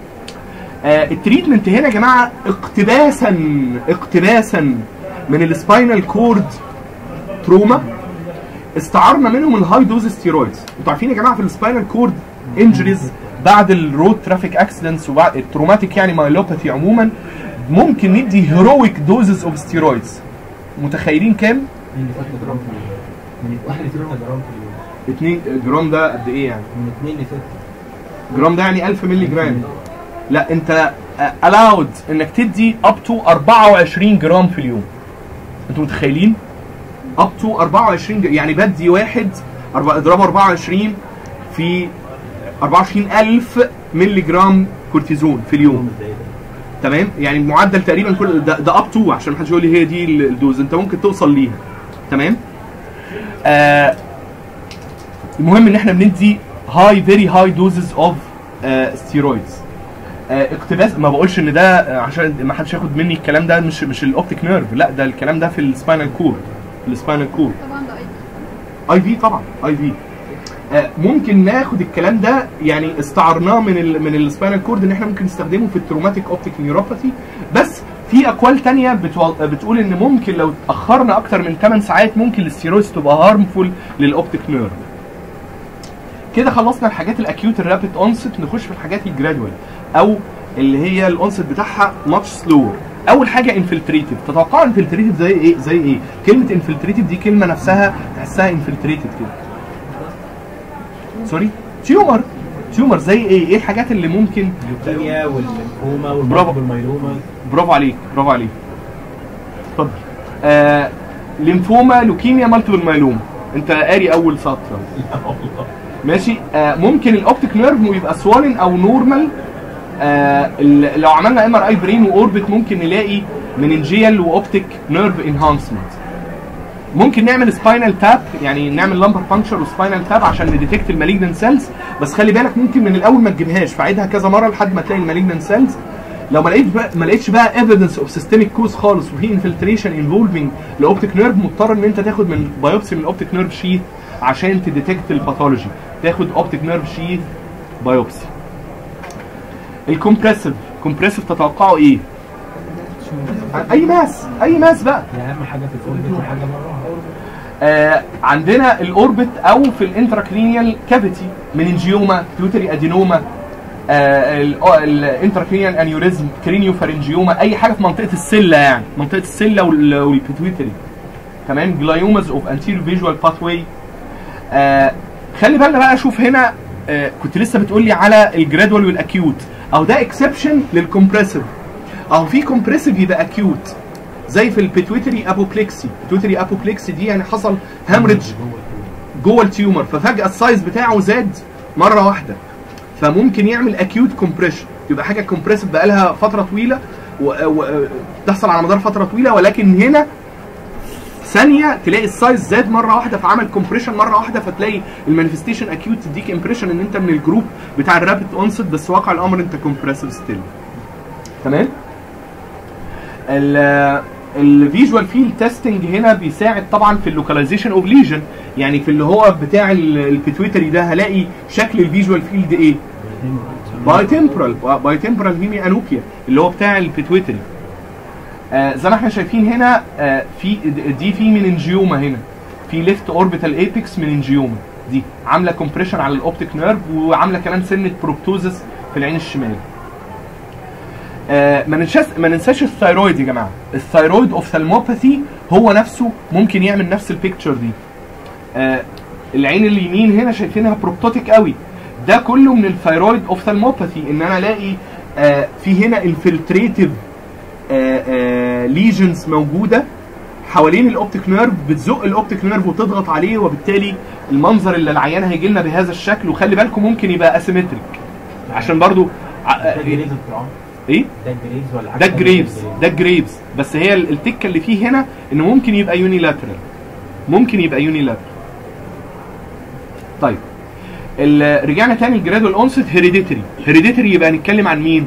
آه التريتمنت هنا يا جماعه اقتباسا اقتباسا من السباينال كورد تروما استعرنا منهم الهاي دوز ستيرويدز انتوا عارفين يا جماعه في السباينال كورد انجريز بعد الرود ترافيك اكسيدنتس وبعد التروماتيك يعني مايلوباثي عموما ممكن ندي هيرويك دوزز اوف ستيرويدز متخيلين كام؟ من 6 جرام في اليوم من 2 ل 6 جرام في اليوم 2 جرام ده قد ايه يعني؟ من 2 ل 6 جرام ده يعني 1000 مللي جرام لا انت الاود انك تدي اب تو 24 جرام في اليوم انتوا متخيلين؟ اب تو 24 ج- يعني بدي واحد أربعة- اضربه 24 في 24000 مللي جرام كورتيزون في اليوم ازاي ده؟ تمام يعني معدل تقريبا كل ده, ده اب تو عشان محدش يقول لي هي دي الدوز انت ممكن توصل ليها تمام آه المهم ان احنا بندي هاي فيري هاي دوزز اوف ستيرويدز اقتباس ما بقولش ان ده آه، عشان ما حدش ياخد مني الكلام ده مش مش الاوبتيك نيرف لا ده الكلام ده في السباينال كورد السباينال كورد طبعا ده اي اي في طبعا اي في آه، ممكن ناخد الكلام ده يعني استعرناه من ال من السباينال كورد ان احنا ممكن نستخدمه في التروماتيك اوبتيك نيوروباثي بس في اقوال تانية بتو- بتقول ان ممكن لو اتاخرنا اكتر من 8 ساعات ممكن الستيرويدز تبقى هارمفول للاوبتيك نيرف كده خلصنا الحاجات الاكيوت الرابيد اونست نخش في الحاجات الجرادوال او اللي هي الاونست بتاعها ماتش سلور اول حاجه انفلتريتيف تتوقعوا انفلتريتيف زي ايه زي ايه كلمه انفلتريتيف دي كلمه نفسها تحسها انفلتريتد كده سوري تيومر تيومر زي ايه ايه الحاجات اللي ممكن الليوكيميا والليمفوما برافو. والمايلوما برافو عليك برافو عليك اتفضل آه ليمفوما لوكيميا مالتيبل مايلوما انت قاري اول سطر ماشي آه ممكن الاوبتيك نيرف يبقى سوالن او نورمال آه ال- لو عملنا ام ار اي برين واوربت ممكن نلاقي مننجيال واوبتيك نيرف انهانسمنت ممكن نعمل سباينال تاب يعني نعمل لمبر بانكشر وسباينال تاب عشان نديتكت المالجنان سيلز بس خلي بالك ممكن من الاول ما تجيبهاش فعيدها كذا مره لحد ما تلاقي المالجنان سيلز لو ما لقيتش بقى ما لقيتش بقى ايفيدنس اوف سيستميك كوز خالص وفي انفلتريشن انفولفنج لاوبتيك نيرف مضطر ان انت تاخد من بايوبسي من اوبتيك نيرف شيث عشان تديتكت الباثولوجي تاخد اوبتيك نيرف شيث بايوبسي الكومبريسيف كومبريسيف تتوقعوا ايه؟ اي ماس اي ماس بقى دي اهم حاجه في الفول وحاجه بره آه عندنا الاوربت او في الانتراكرينيال كافيتي مننجيوما بيوتري ادينوما آه الانتراكرينيال انيوريزم كرينيو فارنجيوما اي حاجه في منطقه السله يعني منطقه السله وال- والبيتويتري تمام جلايوماز اوف انتيريور فيجوال باثواي خلي بالنا بقى شوف هنا آه كنت لسه بتقول لي على الجرادوال والاكيوت او ده اكسبشن للكمبريسيف او في كومبريسيف يبقى اكيوت زي في البيتويتري ابوبلكسي البيتويتري ابوبلكسي دي يعني حصل هامرج جوه التيومر ففجاه السايز بتاعه زاد مره واحده فممكن يعمل اكيوت كومبريشن يبقى حاجه كومبريسيف بقالها فتره طويله وتحصل على مدار فتره طويله ولكن هنا ثانيه تلاقي السايز زاد مره واحده فعمل كومبريشن مره واحده فتلاقي المانيفستيشن اكيوت تديك امبريشن ان انت من الجروب بتاع الرابid اونست بس واقع الامر انت كومبريسيف ستيل تمام الفيجوال فيلد تيستنج هنا بيساعد طبعا في اللوكاليزيشن اوف ليجن يعني في اللي هو بتاع البيتويتري ده هلاقي شكل الفيجوال فيلد ايه باي تمبرال باي تمبرال هيمي انوبيا اللي هو بتاع البيتويتري آه زي ما احنا شايفين هنا آه في دي في مننجيوما هنا في ليفت اوربيتال ايبكس مننجيوما دي عامله كومبريشن على الاوبتيك نيرف وعامله كمان سنه بروبتوزس في العين الشمال آه ما ننساش ما ننساش الثايرويد يا جماعه الثايرويد اوفثالموباثي هو نفسه ممكن يعمل نفس البيكتشر دي آه العين اليمين هنا شايفينها بروبتوتيك قوي ده كله من الثايرويد اوفثالموباثي ان انا الاقي آه في هنا انفلتريتيف ليجنز موجوده حوالين الاوبتيك نيرف بتزق الاوبتيك نيرف وتضغط عليه وبالتالي المنظر اللي العيان هيجي لنا بهذا الشكل وخلي بالكم ممكن يبقى اسيمتريك عشان برضو ده جريفز بتوعهم ايه ده جريفز ولا ده جريفز ده جريفز بس هي التكه اللي فيه هنا انه ممكن يبقى يونيلاترال ممكن يبقى يونيلاترال طيب ال- رجعنا تاني الجرادوال اونست هيريديتري هيريديتري يبقى هنتكلم عن مين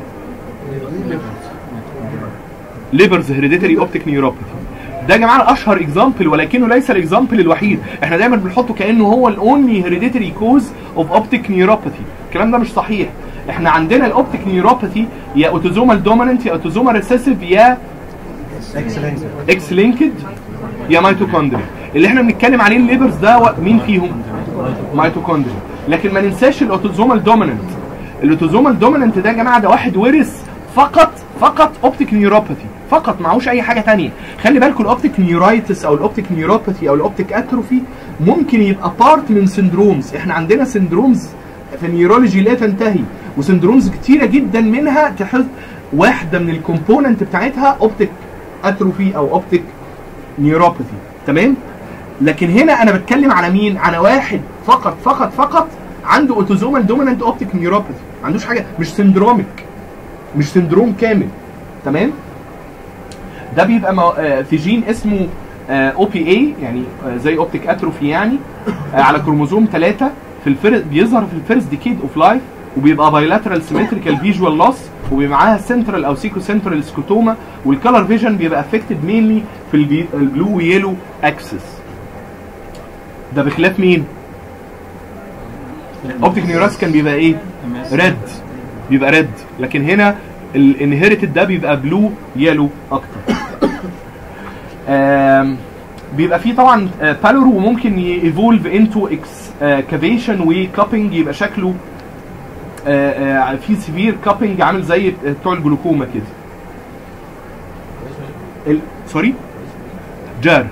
ليبرز هيريديتري اوبتيك نيوروباثي ده يا جماعه اشهر اكزامبل ولكنه ليس الاكزامبل الوحيد احنا دايما بنحطه كانه هو الاونلي هيريديتري كوز اوف اوبتيك نيوروباثي الكلام ده مش صحيح احنا عندنا الاوبتيك نيوروباثي يا اوتوزومال دوميننت يا اوتوزومال ريسيسيف يا اكسلنت اكس لينكد يا ميتوكوندريا اللي احنا بنتكلم عليه الليبرز ده و- مين فيهم ميتوكوندريا لكن ما ننساش الاوتوزومال دوميننت الاوتوزومال دوميننت ده يا جماعه ده واحد ورث فقط فقط اوبتيك نيوروباثي فقط معهوش اي حاجه تانية خلي بالكم الاوبتيك نيورايتس او الاوبتيك نيوروباثي او الاوبتيك اتروفي ممكن يبقى بارت من سندرومز احنا عندنا سندرومز في النيورولوجي لا تنتهي وسندرومز كتيره جدا منها تحس واحده من الكومبوننت بتاعتها اوبتيك اتروفي او اوبتيك نيوروباثي تمام لكن هنا انا بتكلم على مين على واحد فقط فقط فقط عنده اوتوزومال دومينانت اوبتيك نيوروباثي ما عندوش حاجه مش سندروميك مش سندروم كامل تمام ده بيبقى مو- آه، في جين اسمه او بي اي يعني آه، زي اوبتيك اتروفي يعني آه، على كروموزوم 3 في الفر بيظهر في الفيرست ديكيد اوف لايف وبيبقى بايلاترال سيمتريكال فيجوال لوس وبيبقى معاها سنترال او سيكو سنترال سكوتوما والكالر فيجن بيبقى افكتد مينلي في البي- البلو ويلو اكسس ده بخلاف مين؟ اوبتيك نيوراس كان بيبقى ايه؟ ريد بيبقى ريد لكن هنا الانهيرتد ده بيبقى بلو يلو اكتر آم، بيبقى فيه طبعا بالور وممكن ييفولف انتو اكسكافيشن وكابنج يبقى شكله آه، آه، في سيفير كابنج عامل زي بتوع الجلوكوما كده ال- سوري جار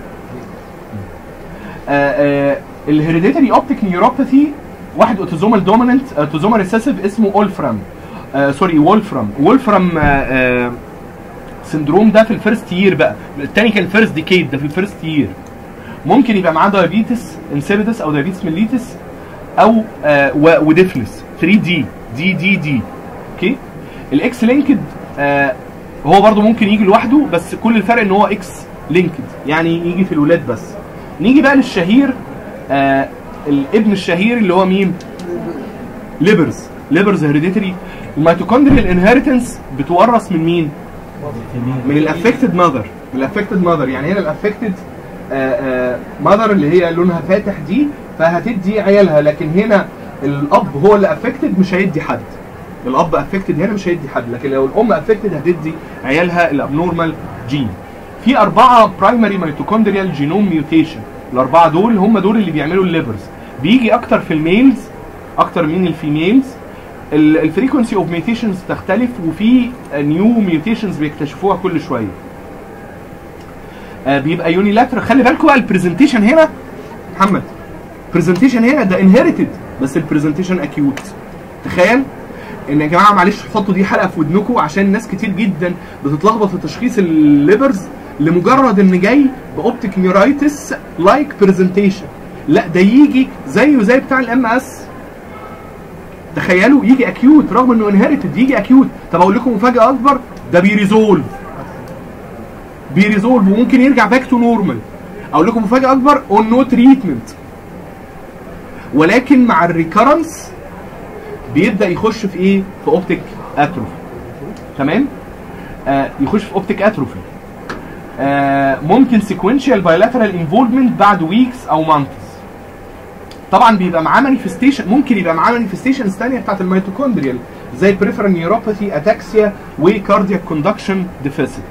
الهيريديتري اوبتيك نيوروباثي واحد اوتوزومال دوميننت اوتوزومال ريسيسيف اسمه اولفرام آه سوري وولفرام وولفرام آه آه سندروم ده في الفيرست يير بقى التاني كان الفيرست ديكيد ده في الفيرست يير ممكن يبقى معاه دايابيتس انسيبيدس او دايابيتس ميليتس او آه و- وديفنس 3 دي دي دي دي اوكي الاكس لينكد آه هو برضو ممكن يجي لوحده بس كل الفرق ان هو اكس لينكد يعني يجي في الولاد بس نيجي بقى للشهير آه الابن الشهير اللي هو مين ليبرز ليبرز هيريديتري الميتوكوندريال انهيرتنس بتورث من مين من الافكتد ماذر من الافكتد ماذر يعني هنا الافكتد ماذر اللي هي لونها فاتح دي فهتدي عيالها لكن هنا الاب هو اللي افكتد مش هيدي حد الاب افكتد هنا مش هيدي حد لكن لو الام افكتد هتدي عيالها الابنورمال جين في اربعه برايمري ميتوكوندريال جينوم ميوتيشن الاربعه دول هم دول اللي بيعملوا الليبرز بيجي اكتر في الميلز اكتر من الفيميلز الفريكونسي اوف ميوتيشنز تختلف وفي نيو ميوتيشنز بيكتشفوها كل شويه آه، بيبقى يونيلاتر خلي بالكم بقى البرزنتيشن هنا محمد برزنتيشن هنا ده انهيرتد بس البرزنتيشن اكيوت تخيل ان يا جماعه معلش حطوا دي حلقه في ودنكم عشان ناس كتير جدا بتتلخبط في تشخيص الليبرز لمجرد ان جاي باوبتيك نيورايتس لايك برزنتيشن لا ده يجي زيه زي بتاع الام اس تخيلوا يجي اكيوت رغم انه انهيرتد يجي اكيوت طب اقول لكم مفاجاه اكبر ده بيريزولف بيريزولف وممكن يرجع باك تو نورمال اقول لكم مفاجاه اكبر اون نو تريتمنت ولكن مع الريكرنس بيبدا يخش في ايه في اوبتيك اتروفي تمام آه يخش في اوبتيك اتروفي آه ممكن سيكونشال بايلاترال انفولفمنت بعد ويكس او مانثس طبعا بيبقى معاه مانيفستيشن ممكن يبقى معاه مانيفستيشنز ثانيه بتاعت الميتوكوندريال زي بريفرال نيوروباثي اتاكسيا وكاردياك كوندكشن ديفيسيت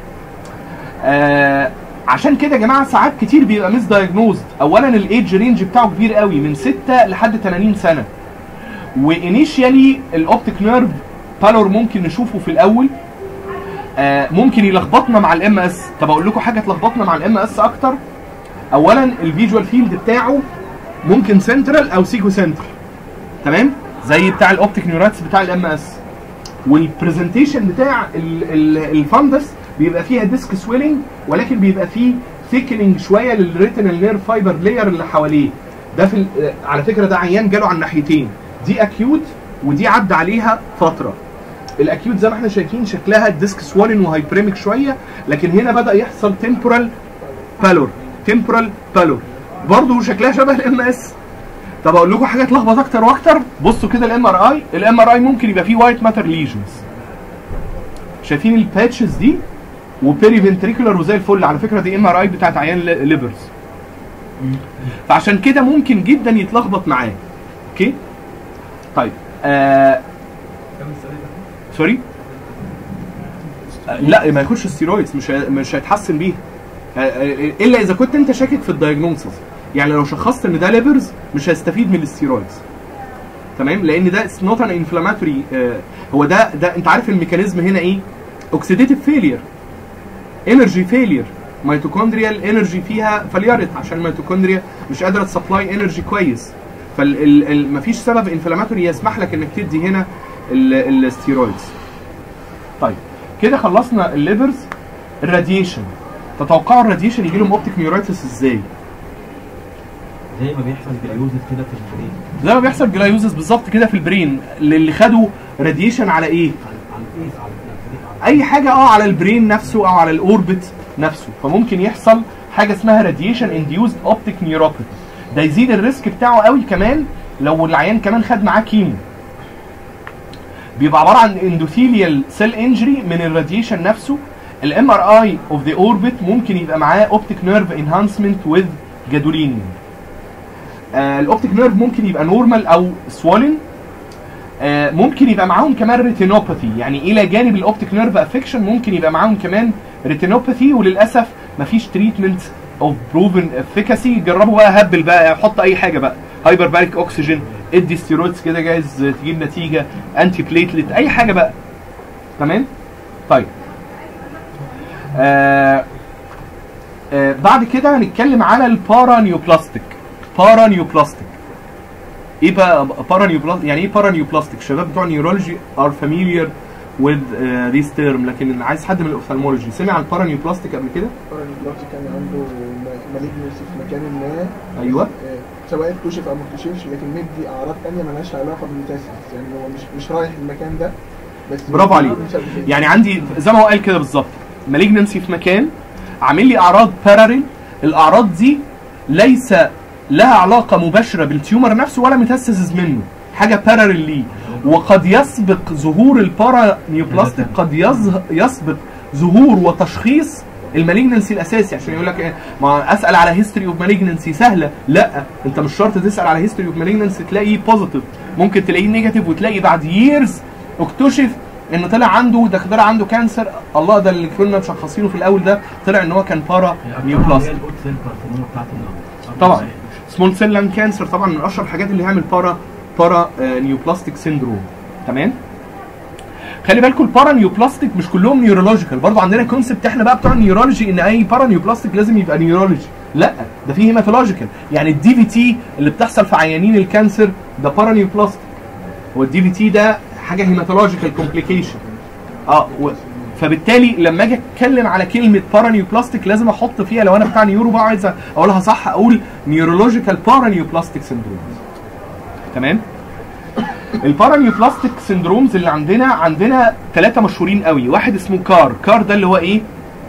آه عشان كده يا جماعه ساعات كتير بيبقى مس دايجنوزد اولا الايدج رينج بتاعه كبير قوي من 6 لحد 80 سنه وانيشيالي الاوبتيك نيرف بالور ممكن نشوفه في الاول آه ممكن يلخبطنا مع الام اس طب اقول لكم حاجه تلخبطنا مع الام اس اكتر اولا الفيجوال فيلد بتاعه ممكن سنترال او سيكو سنترال تمام زي بتاع الاوبتيك نيوراتس بتاع الام اس والبرزنتيشن بتاع الفندس بيبقى فيها ديسك سويلنج ولكن بيبقى فيه ثيكننج شويه للريتينال نير فايبر لاير اللي حواليه ده في ال- آه، على فكره ده عيان جاله على الناحيتين دي اكيوت ودي عدى عليها فتره الاكيوت زي ما احنا شايفين شكلها الديسك سوالن وهايبريميك شويه لكن هنا بدا يحصل تمبورال بالور تمبورال بالور برضه شكلها شبه الام اس طب اقول لكم حاجه تلخبط اكتر واكتر بصوا كده الام ار اي الام ار اي ممكن يبقى فيه وايت ماتر ليجنز شايفين الباتشز دي وبيري فنتريكولار وزي الفل على فكره دي ام ار اي بتاعت عيان ليفرز فعشان كده ممكن جدا يتلخبط معاه اوكي طيب آه سوري آه لا ما ياخدش ستيرويدز مش هي- مش هيتحسن بيها آه، آه، الا اذا كنت انت شاكك في الدايجنوسس يعني لو شخصت ان ده ليفرز مش هيستفيد من الستيرويدز تمام لان ده اتس نوت ان انفلاماتوري هو ده ده انت عارف الميكانيزم هنا ايه اوكسيديتيف فيلير انرجي فيلير ميتوكوندريال انرجي فيها فليرت عشان الميتوكوندريا مش قادره تسبلاي انرجي كويس فمفيش سبب انفلاماتوري يسمح لك انك تدي هنا ال- الستيرويدز طيب كده خلصنا الليفرز الراديشن تتوقعوا الراديشن يجي لهم اوبتيك نيورايتس ازاي؟ زي ما بيحصل باليوزز كده في البرين زي ما بيحصل جلايوزس بالظبط كده في البرين اللي خدوا راديشن على ايه؟ على على الفيس على الفيس على اي حاجه اه على البرين نفسه او على الاوربت نفسه فممكن يحصل حاجه اسمها راديشن انديوزد اوبتيك نيوروباثي ده يزيد الريسك بتاعه قوي كمان لو العيان كمان خد معاه كيمو بيبقى عباره عن اندوثيليال سيل انجري من الراديشن نفسه الام ار اي اوف ذا اوربت ممكن يبقى معاه اوبتيك نيرف انهانسمنت وذ جادولينيوم الاوبتيك نيرف ممكن يبقى نورمال او سوالن آه، ممكن يبقى معاهم كمان ريتينوباثي يعني الى جانب الاوبتيك نيرف افكشن ممكن يبقى معاهم كمان ريتينوباثي وللاسف مفيش تريتمنت اوف بروفن افيكاسي جربوا بقى هبل بقى حط اي حاجه بقى هايبر باريك اوكسجين ادي ستيرويدز كده جايز تجيب نتيجه انتي بليتلت اي حاجه بقى تمام طيب آه آه بعد كده هنتكلم على البارانيوبلاستيك بارانيوبلاستيك ايه بقى بارانيوبلاستيك يعني ايه بارانيوبلاستيك الشباب بتوع نيورولوجي ار فاميليار with ذيس تيرم لكن عايز حد من الاوفثالمولوجي سمع عن البارانيوبلاستيك قبل كده دلوقتي كان عنده مالجنسي في مكان ما ايوه آه، سواء اكتشف او ما اكتشفش لكن مدي اعراض تانية مالهاش علاقه بالميتاسيس يعني هو مش مش رايح المكان ده بس برافو عليك. مش قبل كده. يعني عندي زي ما هو قال كده بالظبط مالجنسي في مكان عامل لي اعراض باراليل الاعراض دي ليس لها علاقه مباشره بالتيومر نفسه ولا ميتاستاسيس منه حاجه باراليل ليه وقد يسبق ظهور البارانيوبلاستيك قد يظه- يسبق ظهور وتشخيص المالجنسي الاساسي عشان يقول لك إيه، ما اسال على هيستوري اوف مالجنسي سهله لا انت مش شرط تسال على هيستوري اوف مالجنسي تلاقيه بوزيتيف ممكن تلاقيه نيجاتيف وتلاقي بعد ييرز اكتشف ان طلع عنده ده طلع عنده كانسر الله ده اللي كنا مشخصينه في الاول ده طلع ان هو كان بارا نيوبلاستيك الاوت سيل كارسينوما بتاعت النهارده طبعا سمول سيل لان كانسر طبعا من اشهر الحاجات اللي هيعمل بارا بارا آه، نيوبلاستيك سيندروم تمام خلي بالكم البارا نيوبلاستيك مش كلهم نيورولوجيكال برضه عندنا كونسبت احنا بقى بتوع النيورولوجي ان اي بارا نيوبلاستيك لازم يبقى نيورولوجي لا ده فيه هيماتولوجيكال يعني الدي في تي اللي بتحصل في عيانين الكانسر ده بارا نيوبلاستيك هو الدي في تي ده حاجه هيماتولوجيكال كومبليكيشن اه و... فبالتالي لما اجي اتكلم على كلمه بارانيوبلاستيك لازم احط فيها لو انا بتاع نيورو بقى عايز اقولها صح اقول نيورولوجيكال بارانيوبلاستيك سندروم تمام البارانيوبلاستيك سندرومز اللي عندنا عندنا ثلاثه مشهورين قوي واحد اسمه كار كار ده اللي هو ايه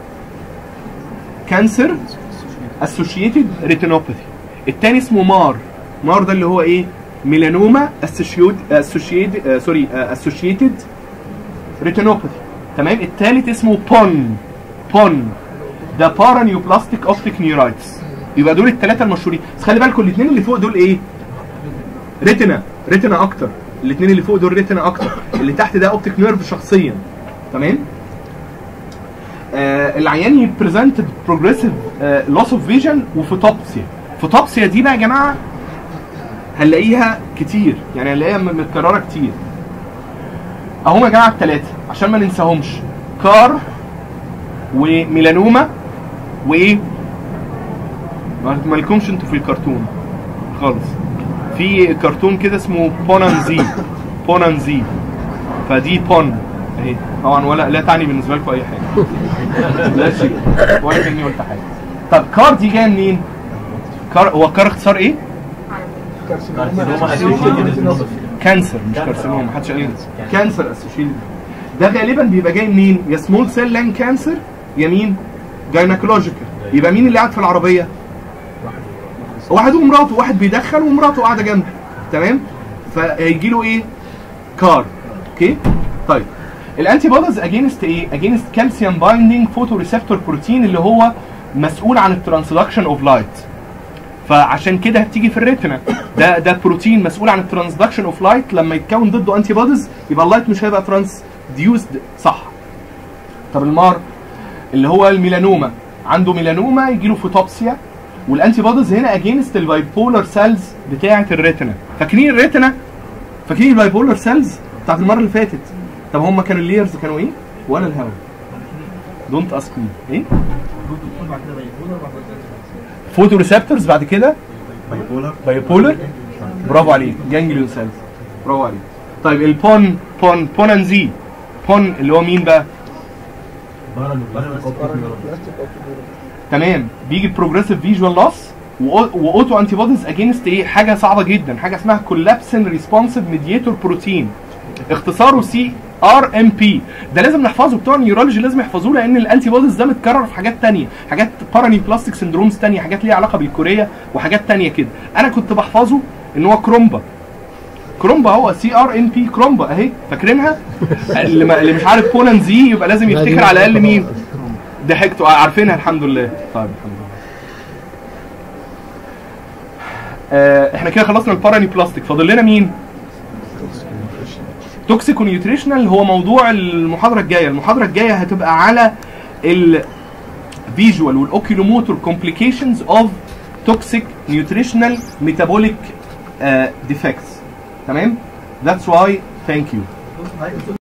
كانسر اسوشيتد ريتينوباثي الثاني اسمه مار مار ده اللي هو ايه ميلانوما اسوشيتد سوري اسوشيتد ريتينوباثي تمام الثالث اسمه بون بون ده بارانيوبلاستيك اوبتيك نيورايتس يبقى دول الثلاثه المشهورين بس خلي بالكم الاثنين اللي فوق دول ايه ريتنا ريتنا اكتر الاثنين اللي فوق دول ريتنا اكتر اللي تحت ده اوبتيك نيرف شخصيا تمام آه العيان يبريزنت بروجريسيف لوس اوف فيجن وفوتوبسيا فوتوبسيا دي بقى يا جماعه هنلاقيها كتير يعني هنلاقيها م- متكرره كتير اهم يا جماعه الثلاثه عشان ما ننساهمش كار وميلانوما وايه ما مالكمش انتوا في الكرتون خالص في كرتون كده اسمه بونانزي بونانزي فدي بون اهي طبعا ولا لا تعني بالنسبه لكم اي حاجه لا شيء ولا كاني قلت حاجه طب كار دي جايه منين؟ كار هو كار اختصار ايه؟ كارسينوما اسوشيتد كانسر مش كارسينوما محدش قال لي كانسر اسوشيتد ده غالبا بيبقى جاي منين؟ يا سمول سيل لان كانسر يا مين؟ جاينكولوجيكال يبقى مين اللي قاعد في العربيه؟ واحد ومراته واحد بيدخن ومراته قاعده جنبه تمام؟ فهيجي له ايه؟ كار اوكي؟ طيب الانتي بوديز اجينست ايه؟ اجينست كالسيوم بايندينج فوتو ريسبتور بروتين اللي هو مسؤول عن الترانسدكشن اوف لايت فعشان كده بتيجي في الريتنا ده ده بروتين مسؤول عن الترانسدكشن اوف لايت لما يتكون ضده انتي بوديز يبقى اللايت مش هيبقى ترانسديوسد صح طب المار اللي هو الميلانوما عنده ميلانوما يجي له فوتوبسيا والانتي بوديز هنا اجينست البايبولار سيلز بتاعه الريتنا فاكرين الريتنا فاكرين البايبولار سيلز بتاعت المره اللي فاتت طب هم كانوا الليرز كانوا ايه ولا الهوا دونت اسك مي ايه فوتو ريسبتورز بعد كده بايبولر بايبولر برافو عليك جانجليون سيلز برافو عليك طيب البون بون بونانزي بون اللي هو مين بقى تمام بيجي بروجريسيف فيجوال لوس واوتو انتي بوديز اجينست ايه حاجه صعبه جدا حاجه اسمها كولابسن ريسبونسيف ميديتور بروتين اختصاره سي ار ام بي ده لازم نحفظه بتوع النيورولوجي لازم يحفظوه لان الانتي بوديز ده متكرر في حاجات تانية حاجات باراني بلاستيك سندرومز تانية حاجات ليها علاقه بالكوريه وحاجات تانية كده انا كنت بحفظه ان هو كرومبا كرومبا هو سي ار ان بي كرومبا اهي فاكرينها اللي, ما اللي مش عارف بولان زي يبقى لازم يفتكر على الاقل مين ضحكتوا آه، عارفينها الحمد لله طيب الحمد لله آه احنا كده خلصنا الباراني بلاستيك فاضل لنا مين توكسيكو نيوتريشنال هو موضوع المحاضره الجايه المحاضره الجايه هتبقى على الفيجوال والاوكيلوموتور كومبليكيشنز اوف توكسيك نيوتريشنال ميتابوليك ديفكتس تمام That's why thank you